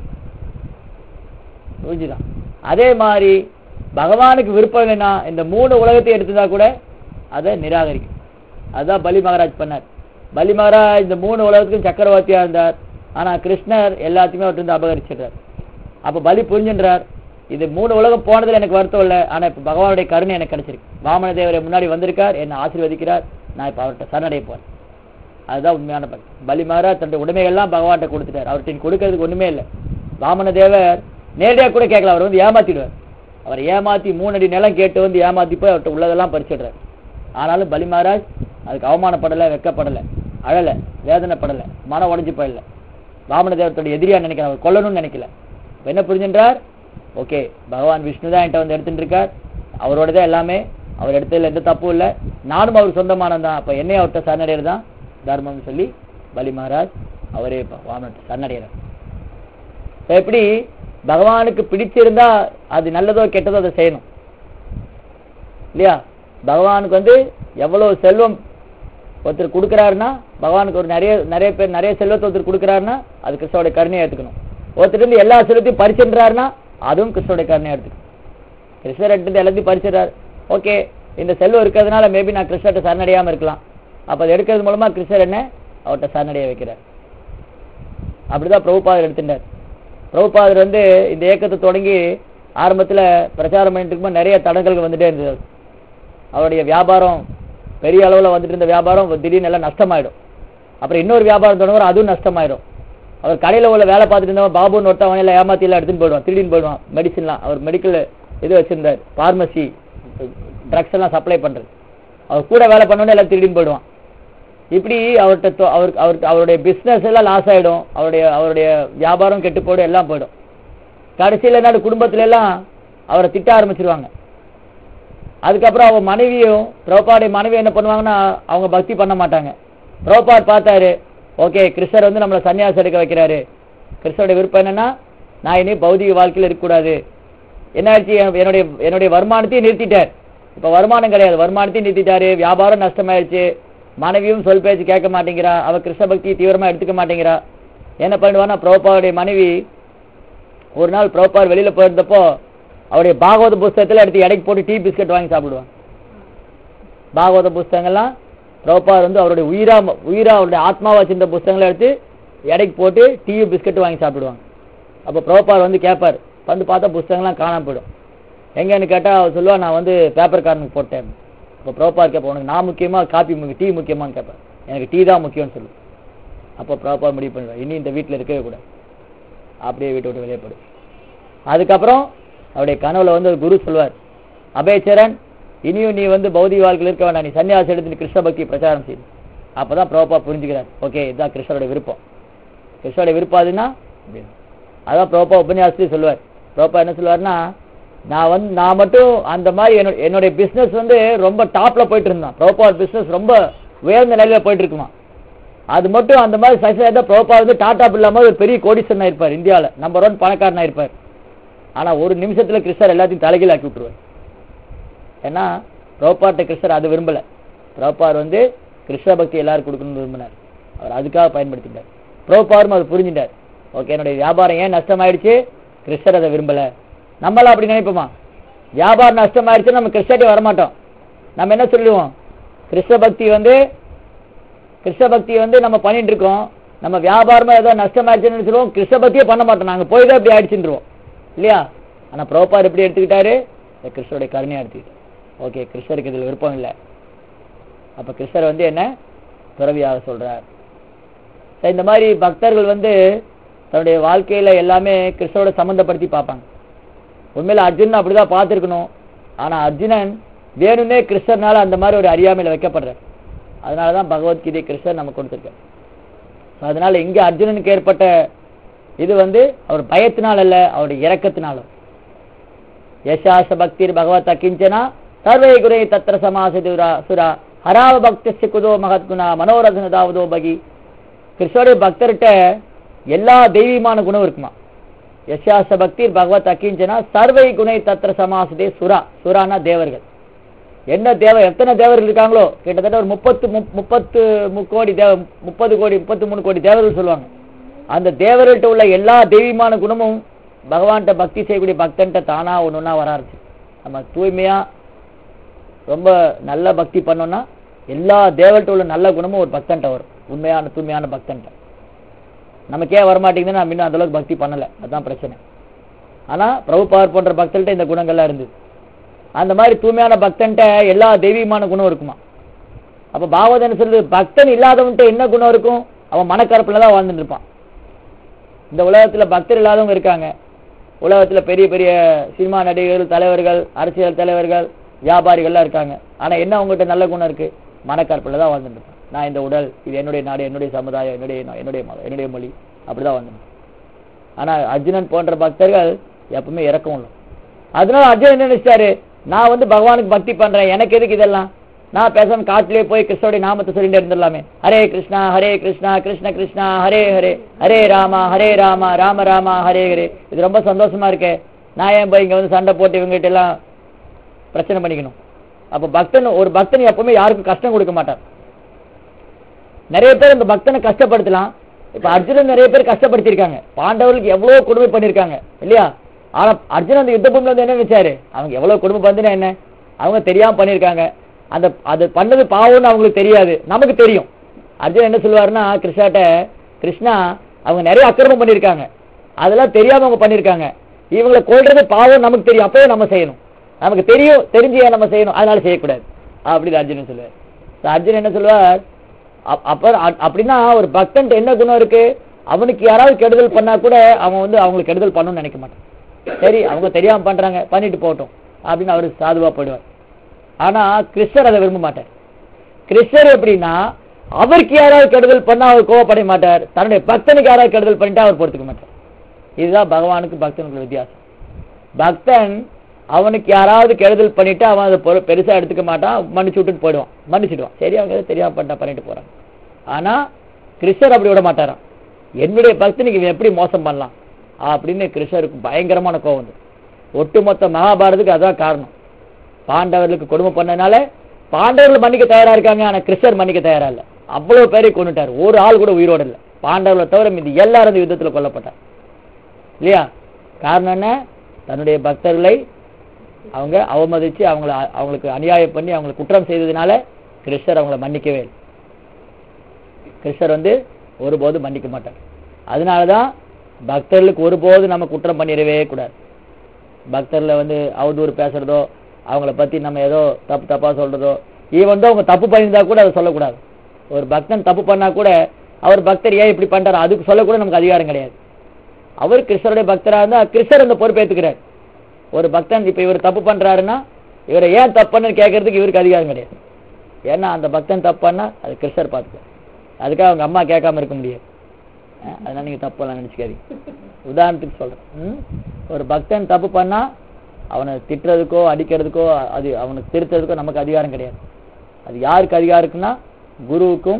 புரிஞ்சுதான் அதே மாதிரி பகவானுக்கு விருப்பம் இல்லைன்னா இந்த மூணு உலகத்தை எடுத்ததா கூட அதை நிராகரிக்கும் அதுதான் பலி மகாராஜ் பண்ணார் பலி மகாராஜ் இந்த மூணு உலகத்துக்கும் சக்கரவர்த்தியா இருந்தார் ஆனா கிருஷ்ணர் எல்லாத்தையுமே அவர்கிட்ட அபகரிச்சிடுறார் அப்ப பலி புரிஞ்சுன்றார் இது மூணு உலகம் போனதுல எனக்கு வருத்தம் இல்லை ஆனா இப்ப பகவானுடைய கருணை எனக்கு கிடைச்சிருக்கு வாமன தேவரை முன்னாடி வந்திருக்கார் என்னை ஆசீர்வதிக்கிறார் நான் இப்ப அவர்கிட்ட சரணடைய போறேன் அதுதான் உண்மையான பக்தி பலி மகாராஜ் தன்னுடைய உடைமைகள்லாம் பகவான்கிட்ட கொடுத்துட்டார் அவர்கிட்ட கொடுக்கறதுக்கு ஒண்ணுமே இல்லை வாமன தேவர் நேரடியாக கூட கேட்கல அவர் வந்து ஏமாத்திடுவார் அவர் ஏமாத்தி மூணு அடி நிலம் கேட்டு வந்து ஏமாத்தி போய் அவர்கிட்ட உள்ளதெல்லாம் பறிச்சிடுறார் ஆனாலும் பலி மகாராஜ் அதுக்கு அவமானப்படலை வெக்கப்படலை அழலை வேதனைப்படலை மனம் உடைஞ்சு போயிடல வாமன தேவத்தோட எதிரியா நினைக்கிறேன் அவர் கொல்லணும்னு நினைக்கல இப்ப என்ன புரிஞ்சுன்றார் ஓகே பகவான் விஷ்ணு தான் என்கிட்ட வந்து எடுத்துட்டு இருக்கார் அவரோட தான் எல்லாமே அவர் எடுத்ததுல எந்த தப்பும் இல்லை நானும் அவர் சொந்தமானது தான் அப்ப என்னையும் அவர்கிட்ட சரணடைகிறது தான் தர்மம்னு சொல்லி பலி மகாராஜ் அவரே இப்ப வாமனத்தை சரணடைகிறார் இப்ப எப்படி பகவானுக்கு பிடிச்சிருந்தா அது நல்லதோ கெட்டதோ அதை செய்யணும் இல்லையா பகவானுக்கு வந்து எவ்வளவு செல்வம் ஒருத்தர் கொடுக்குறாருன்னா பகவானுக்கு ஒரு நிறைய நிறைய பேர் நிறைய செல்வத்தை ஒருத்தர் கொடுக்குறாருன்னா அது கிறிஸ்தவோட கருணையை எடுத்துக்கணும் ஒருத்தர் இருந்து எல்லா செல்வத்தையும் பறிச்சுன்றாருன்னா அதுவும் கிறிஸ்தவோட கருணையை எடுத்துக்கணும் கிருஷ்ணர் எடுத்து எல்லாத்தையும் பறிச்சிடுறாரு ஓகே இந்த செல்வம் இருக்கிறதுனால மேபி நான் கிருஷ்ணர்கிட்ட சரணடையாம இருக்கலாம் அப்ப அதை எடுக்கிறது மூலமா கிருஷ்ணர் என்ன அவர்கிட்ட சரணடைய வைக்கிறார் அப்படிதான் பிரபுபாதர் எடுத்துட்டார் பிரபுபாதர் வந்து இந்த இயக்கத்தை தொடங்கி ஆரம்பத்துல பிரச்சாரம் பண்ணிட்டு இருக்கும்போது நிறைய தடங்கல்கள் வந்துட்டே இருந்தது அவருடைய வியாபாரம் பெரிய அளவுல வந்துட்டு இருந்த வியாபாரம் திடீர்னு எல்லாம் நஷ்டமாயிடும் அப்புறம் இன்னொரு வியாபாரம் தொடங்குற அதுவும் நஷ்டமாயிடும் அவர் கடையில உள்ள வேலை பார்த்துட்டு இருந்தவன் பாபுன்னு ஒருத்தன் அவன் எல்லாம் ஏமாத்தி எல்லாம் எடுத்துன்னு போயிடுவான் திடீர்னு போயிடுவான் மெடிசின்லாம் அவர் மெடிக்கல் இது வச்சிருந்தார் பார்மசி ட்ரக்ஸ் எல்லாம் சப்ளை பண்றது அவர் கூட வேலை பண்ணோன்னே எல்லாம் திடீர்னு போயிடுவான் இப்படி அவர்கிட்ட தொ- அவருக்கு அவருக்கு அவருடைய பிசினஸ் எல்லாம் லாஸ் ஆயிடும் அவருடைய அவருடைய வியாபாரம் கெட்டு போயிடும் எல்லாம் போயிடும் கடைசியில என்ன குடும்பத்துல எல்லாம் அவரை திட்ட ஆரம்பிச்சிருவாங்க அதுக்கப்புறம் அவங்க மனைவியும் பிரபாடைய மனைவி என்ன பண்ணுவாங்கன்னா அவங்க பக்தி பண்ண மாட்டாங்க பிரபாட் பார்த்தாரு ஓகே கிருஷ்ணர் வந்து நம்மளை சன்னியாசம் எடுக்க வைக்கிறாரு கிருஷ்ணருடைய விருப்பம் என்னன்னா நான் இனி பௌதிக வாழ்க்கையில் இருக்கக்கூடாது என்ன ஆயிடுச்சு என்- என்னுடைய என்னுடைய வருமானத்தையும் நிறுத்திட்டார் இப்ப வருமானம் கிடையாது வருமானத்தையும் நிறுத்திட்டாரு வியாபாரம் நஷ்டமாயிடுச்சு மனைவியும் சொல் பேச்சு கேட்க மாட்டேங்கிறா அவ கிருஷ்ண பக்தி தீவிரமா எடுத்துக்க மாட்டேங்கிறா என்ன பண்ணுவான்னா பிரபுபாவுடைய மனைவி ஒரு நாள் பிரபுபார் வெளியில போயிருந்தப்போ அவருடைய பாகவத புஸ்தகத்துல எடுத்து எடைக்கு போட்டு டீ பிஸ்கட் வாங்கி சாப்பிடுவாங்க பாகவத புஸ்தகங்கள்லாம் பிரபுபார் வந்து அவருடைய உயிரா உயிரா அவருடைய ஆத்மாவா வச்சிருந்த புஸ்தகங்களை எடுத்து எடைக்கு போட்டு டீ பிஸ்கட் வாங்கி சாப்பிடுவாங்க அப்போ பிரபுபார் வந்து கேட்பார் வந்து பார்த்தா புஸ்தகங்கள்லாம் காணாம போயிடும் எங்கன்னு கேட்டா அவர் சொல்லுவா நான் வந்து பேப்பர் காரனுக்கு போட்டேன் இப்போ பிரபுபார் கேட்பேன் உனக்கு நான் முக்கியமா காப்பி முக்கியம் டீ முக்கியமான்னு கேட்பேன் எனக்கு டீ தான் முக்கியம்னு சொல்லு அப்போ பிரபுபார் முடிவு பண்ணுவேன் இனி இந்த வீட்டில் இருக்கவே கூடாது அப்படியே வீட்டை விட்டு வெளியே போடு அதுக்கப்புறம் அவருடைய கனவுல வந்து ஒரு குரு சொல்வார் அபேச்சரன் இனியும் நீ வந்து பௌதிக வாழ்க்கையில் இருக்க வேண்டாம் நீ சன்னியாசி எடுத்து நீ கிருஷ்ண பக்தி பிரச்சாரம் செய்யும் அப்பதான் பிரபா புரிஞ்சுக்கிறார் ஓகே இதுதான் கிருஷ்ணரோட விருப்பம் கிருஷ்ணரோட விருப்பம் அதுன்னா அப்படின்னு. அதான் பிரபா உபன்யாசத்தையும் சொல்லுவார் பிரபா என்ன சொல்லுவார்னா நான் வந்து நான் மட்டும் அந்த மாதிரி என்னோட என்னுடைய பிசினஸ் வந்து ரொம்ப டாப்ல போயிட்டு இருந்தான் பிரபா பிசினஸ் ரொம்ப உயர்ந்த நிலையில போயிட்டு இருக்குமா அது மட்டும் அந்த மாதிரி சக்சஸ் ஆயிருந்தா பிரபா வந்து டாடா இல்லாம ஒரு பெரிய கோடீஸ்வரனா இருப்பார் இந்தியாவில் நம்பர் ஒன் பணக்காரனா இருப்பார் ஆனா ஒரு நிமிஷத்துல கிறிஸ்டர் எல்லாத்தையும் தலைகீழ ஆக்கி விட்டுருவார் ஏன்னா பிரபாட்ட கிறிஸ்டர் அதை விரும்பல பிரபார் வந்து கிருஷ்ண பக்தி எல்லாரும் கொடுக்கணும்னு விரும்பினார் அவர் அதுக்காக பயன்படுத்திட்டார் பிரபாரும் அதை புரிஞ்சுட்டார் ஓகே என்னுடைய வியாபாரம் ஏன் நஷ்டமாயிடுச்சு கிறிஸ்டர் அதை விரும்பல நம்மளாம் அப்படி நினைப்போமா வியாபாரம் நஷ்டமாயிடுச்சு நம்ம கிறிஸ்டர்ட்டே வரமாட்டோம் நம்ம என்ன சொல்லுவோம் கிருஷ்ண பக்தி வந்து கிருஷ்ண பக்தி வந்து நம்ம பண்ணிட்டு இருக்கோம் நம்ம வியாபாரமா ஏதோ நஷ்டமாயிடுச்சுன்னு சொல்லுவோம் கிருஷ்ண பக்தியே பண்ண மாட்டோம் நாங்க போய் தான் இப்படி ஆயிடுச்சுருவோம் இல்லையா ஆனா பிரபார் எப்படி எடுத்துக்கிட்டாரு இந்த கிருஷ்ணருடைய கருணையா எடுத்துக்கிட்டார் ஓகே கிருஷ்ணருக்கு இதில் விருப்பம் இல்லை அப்ப கிருஷ்ணர் வந்து என்ன துறவியாக சொல்றார் சரி, இந்த மாதிரி பக்தர்கள் வந்து தன்னுடைய வாழ்க்கையில எல்லாமே கிருஷ்ணரோட சம்பந்தப்படுத்தி பார்ப்பாங்க உண்மையில அர்ஜுனன் அப்படிதான் பார்த்திருக்கணும் ஆனா அர்ஜுனன் வேணும்னே கிருஷ்ணர்னால அந்த மாதிரி ஒரு அறியாமையில வைக்கப்படுறார் அதனாலதான் பகவத்கீதை கிருஷ்ணர் நமக்கு கொடுத்திருக்கார் So, அதனால இங்க அர்ஜுனனுக்கு ஏற்பட்ட இது வந்து அவர் பயத்தினால் அல்ல அவருடைய இரக்கத்தினாலும் யசாச பக்திர் பகவத் அகிஞ்சனா சர்வே குரை தத்திர சமாசதுரா சுரா ஹராவ பக்தஸ்ய குதோ மகத்குணா மனோரதனதாவதோ பகி கிருஷ்ணருடைய பக்தர்கிட்ட எல்லா தெய்வீமான குணம் இருக்குமா யசாச பக்திர் பகவத் அகிஞ்சனா சர்வை குணை தத்திர சமாசதே சுரா சுரானா தேவர்கள் என்ன தேவ எத்தனை தேவர்கள் இருக்காங்களோ கிட்டத்தட்ட ஒரு முப்பத்து முப்- முப்பத்து முக்கோடி தேவ முப்பது கோடி முப்பத்து மூணு கோடி தேவர்கள் சொல்லுவாங்க அந்த தேவர்கள்ட்ட உள்ள எல்லா தெய்வீமான குணமும் பகவான்கிட்ட பக்தி செய்யக்கூடிய பக்தன்ட்ட தானா ஒண்ணு ஒண்ணா வர ஆரம்பிச்சு நம்ம தூய்மையா ரொம்ப நல்ல பக்தி பண்ணோம்னா எல்லா தேவர்கிட்ட உள்ள நல்ல குணமும் ஒரு பக்தன்ட்ட வரும் உண்மையான தூய்மையான பக்தன்ட்ட நமக்கே வரமாட்டேங்குதுன்னு நான் இன்னும் அந்த அளவுக்கு பக்தி பண்ணல அதுதான் பிரச்சனை ஆனா பிரபுபார் போன்ற பக்தர்கிட்ட இந்த குணங்கள்லாம் இருந்தது அந்த மாதிரி தூய்மையான பக்தன்ட்ட எல்லா தெய்வீகமான குணம் இருக்குமா அப்ப பாவதன் சொல்லுது பக்தன் இல்லாதவன்ட்ட என்ன குணம் இருக்கும் அவன் மனக்கரப்புல தான் வாழ்ந்துட்டு இருப்பான் இந்த உலகத்துல பக்தர் இல்லாதவங்க இருக்காங்க உலகத்துல பெரிய பெரிய சினிமா நடிகர்கள் தலைவர்கள் அரசியல் தலைவர்கள் வியாபாரிகள்லாம் இருக்காங்க ஆனா என்ன அவங்ககிட்ட நல்ல குணம் இருக்கு மனக்கற்புல தான் வாழ்ந்துட்டு இருப்பான் நான் இந்த உடல் இது என்னுடைய நாடு என்னுடைய சமுதாயம் என்னுடைய இனம், என்னுடைய மதம் என்னுடைய மொழி அப்படிதான் வாழ்ந்துட்டு ஆனா அர்ஜுனன் போன்ற பக்தர்கள் எப்பவுமே இறக்கம் உள்ள அதனால அர்ஜுனன் என்ன நினைச்சாரு நான் வந்து பகவானுக்கு பக்தி பண்றேன் எனக்கு எதுக்கு இதெல்லாம் நான் பேசாம காட்டிலே போய் கிருஷ்ணருடைய நாமத்தை சொல்லிட்டு இருந்துடலாமே ஹரே கிருஷ்ணா ஹரே கிருஷ்ணா கிருஷ்ண கிருஷ்ணா ஹரே ஹரே ஹரே ராமா ஹரே ராமா ராம ராமா ஹரே ஹரே இது ரொம்ப சந்தோஷமா இருக்கே நான் ஏன் போய் இங்க வந்து சண்டை போட்டு இவங்ககிட்ட எல்லாம் பிரச்சனை பண்ணிக்கணும் அப்ப பக்தன் ஒரு பக்தன் எப்பவுமே யாருக்கும் கஷ்டம் கொடுக்க மாட்டார் நிறைய பேர் இந்த பக்தனை கஷ்டப்படுத்தலாம் இப்ப அர்ஜுனன் நிறைய பேர் கஷ்டப்படுத்திருக்காங்க பாண்டவர்களுக்கு எவ்வளவு கொடுமை பண்ணிருக்காங்க இல்லையா ஆனா அர்ஜுனன் அந்த யுத்த பூமியில வந்து என்ன நினைச்சாரு அவங்க எவ்வளவு கொடுமை பண்ணுனா என்ன அவங்க தெரியாம பண்ணிருக்காங்க அந்த அது பண்ணது பாவம்னு அவங்களுக்கு தெரியாது நமக்கு தெரியும் அர்ஜுனன் என்ன சொல்லுவாருன்னா கிருஷ்ணாட்ட கிருஷ்ணா அவங்க நிறைய அக்கிரமம் பண்ணிருக்காங்க அதெல்லாம் தெரியாம அவங்க பண்ணிருக்காங்க இவங்களை கொல்றது பாவம் நமக்கு தெரியும் அப்பவே நம்ம செய்யணும் நமக்கு தெரியும் தெரிஞ்சு ஏன் நம்ம செய்யணும் அதனால செய்யக்கூடாது அப்படின்னு அர்ஜுனன் சொல்லுவார் So, அர்ஜுனன் என்ன சொல்லுவார் அப்- அப்ப அ- அப்படின்னா ஒரு பக்தன் என்ன குணம் இருக்கு அவனுக்கு யாராவது கெடுதல் பண்ணா கூட அவன் வந்து அவங்களுக்கு கெடுதல் பண்ணணும்னு நினைக்க மாட்டான் சரி அவங்க தெரியாம பண்றாங்க பண்ணிட்டு போகட்டும் அப்படின்னு அவரு சாதுவா போயிடுவார் ஆனா கிருஷ்ணர் அதை விரும்ப மாட்டார் கிருஷ்ணர் எப்படின்னா அவருக்கு யாராவது கெடுதல் பண்ணா அவர் கோவப்பட மாட்டார் தன்னுடைய பக்தனுக்கு யாராவது கெடுதல் பண்ணிட்டா அவர் பொறுத்துக்க மாட்டார் இதுதான் பகவானுக்கு பக்தனுக்கு வித்தியாசம் பக்தன் அவனுக்கு யாராவது கெடுதல் பண்ணிட்டு அவன் அதை பொறு- பெருசா எடுத்துக்க மாட்டான் மன்னிச்சு விட்டுட்டு போயிடுவான் மன்னிச்சிடுவான் சரி அவங்க ஏதோ தெரியாம பண்ணிட்டா பண்ணிட்டு போறாங்க ஆனா கிருஷ்ணர் அப்படி விட மாட்டாராம் என்னுடைய பக்தனுக்கு இவன் எப்படி மோசம் பண்ணலாம் அப்படின்னு கிருஷ்ணருக்கு பயங்கரமான கோவம் வந்து ஒட்டுமொத்த மகாபாரதத்துக்கு அதான் காரணம் பாண்டவர்களுக்கு கொடுமை பண்ணனால பாண்டவர்கள் மன்னிக்க தயாரா இருக்காங்க ஆனா கிருஷ்ணர் மன்னிக்க தயாரா இல்ல அவ்வளவு பேரை கொண்டுட்டார் ஒரு ஆள் கூட உயிரோட இல்ல பாண்டவர்களை தவிர மீதி எல்லாரும் இந்த யுத்தத்துல கொல்லப்பட்டார் இல்லையா காரணம் என்ன தன்னுடைய பக்தர்களை அவங்க அவமதிச்சு அவங்கள அவங்களுக்கு அநியாயம் பண்ணி அவங்களை குற்றம் செய்ததுனால கிருஷ்ணர் அவங்கள மன்னிக்கவே இல்லை கிருஷ்ணர் வந்து ஒருபோதும் மன்னிக்க மாட்டார் அதனாலதான் பக்தர்களுக்கு ஒருபோது நம்ம குற்றம் பண்ணிடவே கூடாது பக்தர்ல வந்து அவதூறு பேசுறதோ அவங்கள பத்தி நம்ம ஏதோ தப்பு தப்பா சொல்றதோ ஈவன் தான் அவங்க தப்பு பண்ணியிருந்தா கூட அதை சொல்லக்கூடாது ஒரு பக்தன் தப்பு பண்ணா கூட அவர் பக்தர் ஏன் இப்படி பண்றாரு அதுக்கு சொல்லக்கூட நமக்கு அதிகாரம் கிடையாது அவர் கிருஷ்ணருடைய பக்தரா இருந்தா கிருஷ்ணர் அந்த பொறுப்பேற்றுக்கிறார் ஒரு பக்தன் இப்ப இவர் தப்பு பண்றாருன்னா இவரை ஏன் தப்புன்னு கேட்கறதுக்கு இவருக்கு அதிகாரம் கிடையாது ஏன்னா அந்த பக்தன் தப்பு பண்ணா அது கிருஷ்ணர் பார்த்துக்க அதுக்காக அவங்க அம்மா கேட்காம இருக்க முடியாது அஹ் அதனால நீங்க தப்பெல்லாம் நினைச்சுக்காதீங்க உதாரணத்துக்கு சொல்றேன் ம்? ஒரு பக்தன் தப்பு பண்ணா அவனை திட்டுறதுக்கோ அடிக்கிறதுக்கோ அது அவனுக்கு திருத்துறதுக்கோ நமக்கு அதிகாரம் கிடையாது அது யாருக்கு அதிகாரம் இருக்குன்னா குருவுக்கும்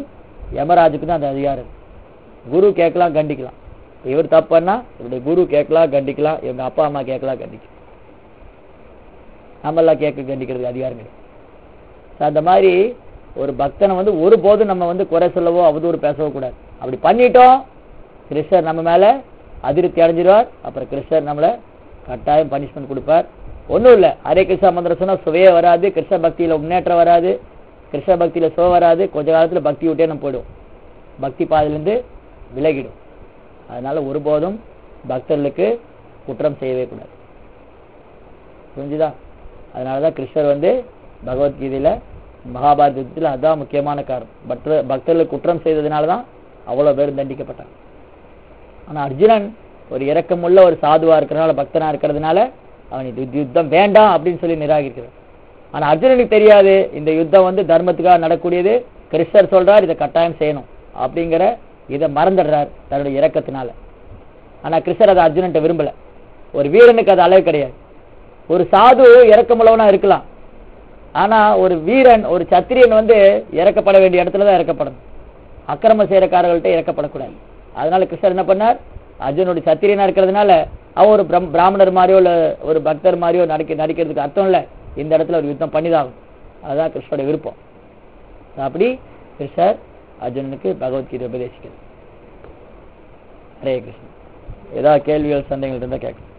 யமராஜுக்கு தான் அந்த அதிகாரம் இருக்கு. குரு கேட்கலாம் கண்டிக்கலாம் இவர் தப்பு பண்ணா இவருடைய குரு கேட்கலாம் கண்டிக்கலாம் இவங்க அப்பா அம்மா கேட்கலாம் கண்டிக்கலாம் நம்மெல்லாம் கேட்க கண்டிக்கிறதுக்கு அதிகாரம் கிடையாது So, அந்த மாதிரி ஒரு பக்தனை வந்து ஒருபோதும் நம்ம வந்து குறை சொல்லவோ அவதூறு பேசவோ கூடாது அப்படி பண்ணிட்டோம் கிருஷ்ணர் நம்ம மேல அதிருப்தி அடைஞ்சிருவார் அப்புறம் கிருஷ்ணர் நம்மள கட்டாயம் பனிஷ்மெண்ட் கொடுப்பார் ஒண்ணும் இல்ல ஹரே கிருஷ்ணா மந்திரம் சொன்னா சுவையே வராது கிருஷ்ண பக்தியில முன்னேற்றம் வராது கிருஷ்ண பக்தியில சுவை வராது கொஞ்ச காலத்துல பக்தி விட்டே நம்ம போயிடும் பக்தி பாதையிலிருந்து விலகிடும் அதனால ஒருபோதும் பக்தர்களுக்கு குற்றம் செய்யவே கூடாது புரிஞ்சுதா அதனாலதான் கிருஷ்ணர் வந்து பகவத்கீதையில மகாபாரதத்தில் அதான் முக்கியமான காரணம் பக்த பக்தர்களுக்கு குற்றம் செய்ததுனாலதான் அவ்வளவு பேர் தண்டிக்கப்பட்டாங்க ஆனா அர்ஜுனன் ஒரு இரக்கமுள்ள ஒரு சாதுவா இருக்கிறனால பக்தனா இருக்கிறதுனால அவன் இது யுத்தம் வேண்டாம் அப்படின்னு சொல்லி நிராகரிக்கிறான் ஆனா அர்ஜுனனுக்கு தெரியாது இந்த யுத்தம் வந்து தர்மத்துக்காக நடக்கூடியது கிருஷ்ணர் சொல்றார் இதை கட்டாயம் செய்யணும் அப்படிங்கிற இதை மறந்துடுறார் தன்னுடைய இரக்கத்தினால ஆனா கிருஷ்ணர் அதை அர்ஜுனன்ட்ட விரும்பல ஒரு வீரனுக்கு அது அளவு கிடையாது ஒரு சாது இறக்கமுள்ளவனா இருக்கலாம் ஆனா ஒரு வீரன் ஒரு சத்திரியன் வந்து இறக்கப்பட வேண்டிய இடத்துல தான் இறக்கப்படணும் அக்கிரம செய்யறக்காரர்கள்ட்ட இறக்கப்படக்கூடாது அதனால கிருஷ்ணர் என்ன பண்ணார் அர்ஜுனுடைய சத்திரியனா இருக்கிறதுனால அவன் ஒரு பிரம்- பிராமணர் மாதிரியோ இல்ல ஒரு பக்தர் மாதிரியோ நடிக்க நடிக்கிறதுக்கு அர்த்தம் இல்ல இந்த இடத்துல ஒரு யுத்தம் பண்ணிதான் அதுதான் கிருஷ்ணோட விருப்பம் அப்படி கிருஷ்ணர் அர்ஜுனனுக்கு பகவத்கீதை உபதேசிக்கிறது ஹரே கிருஷ்ணன் ஏதாவது கேள்விகள் சந்தேகங்கள் இருந்தா கேட்கலாம்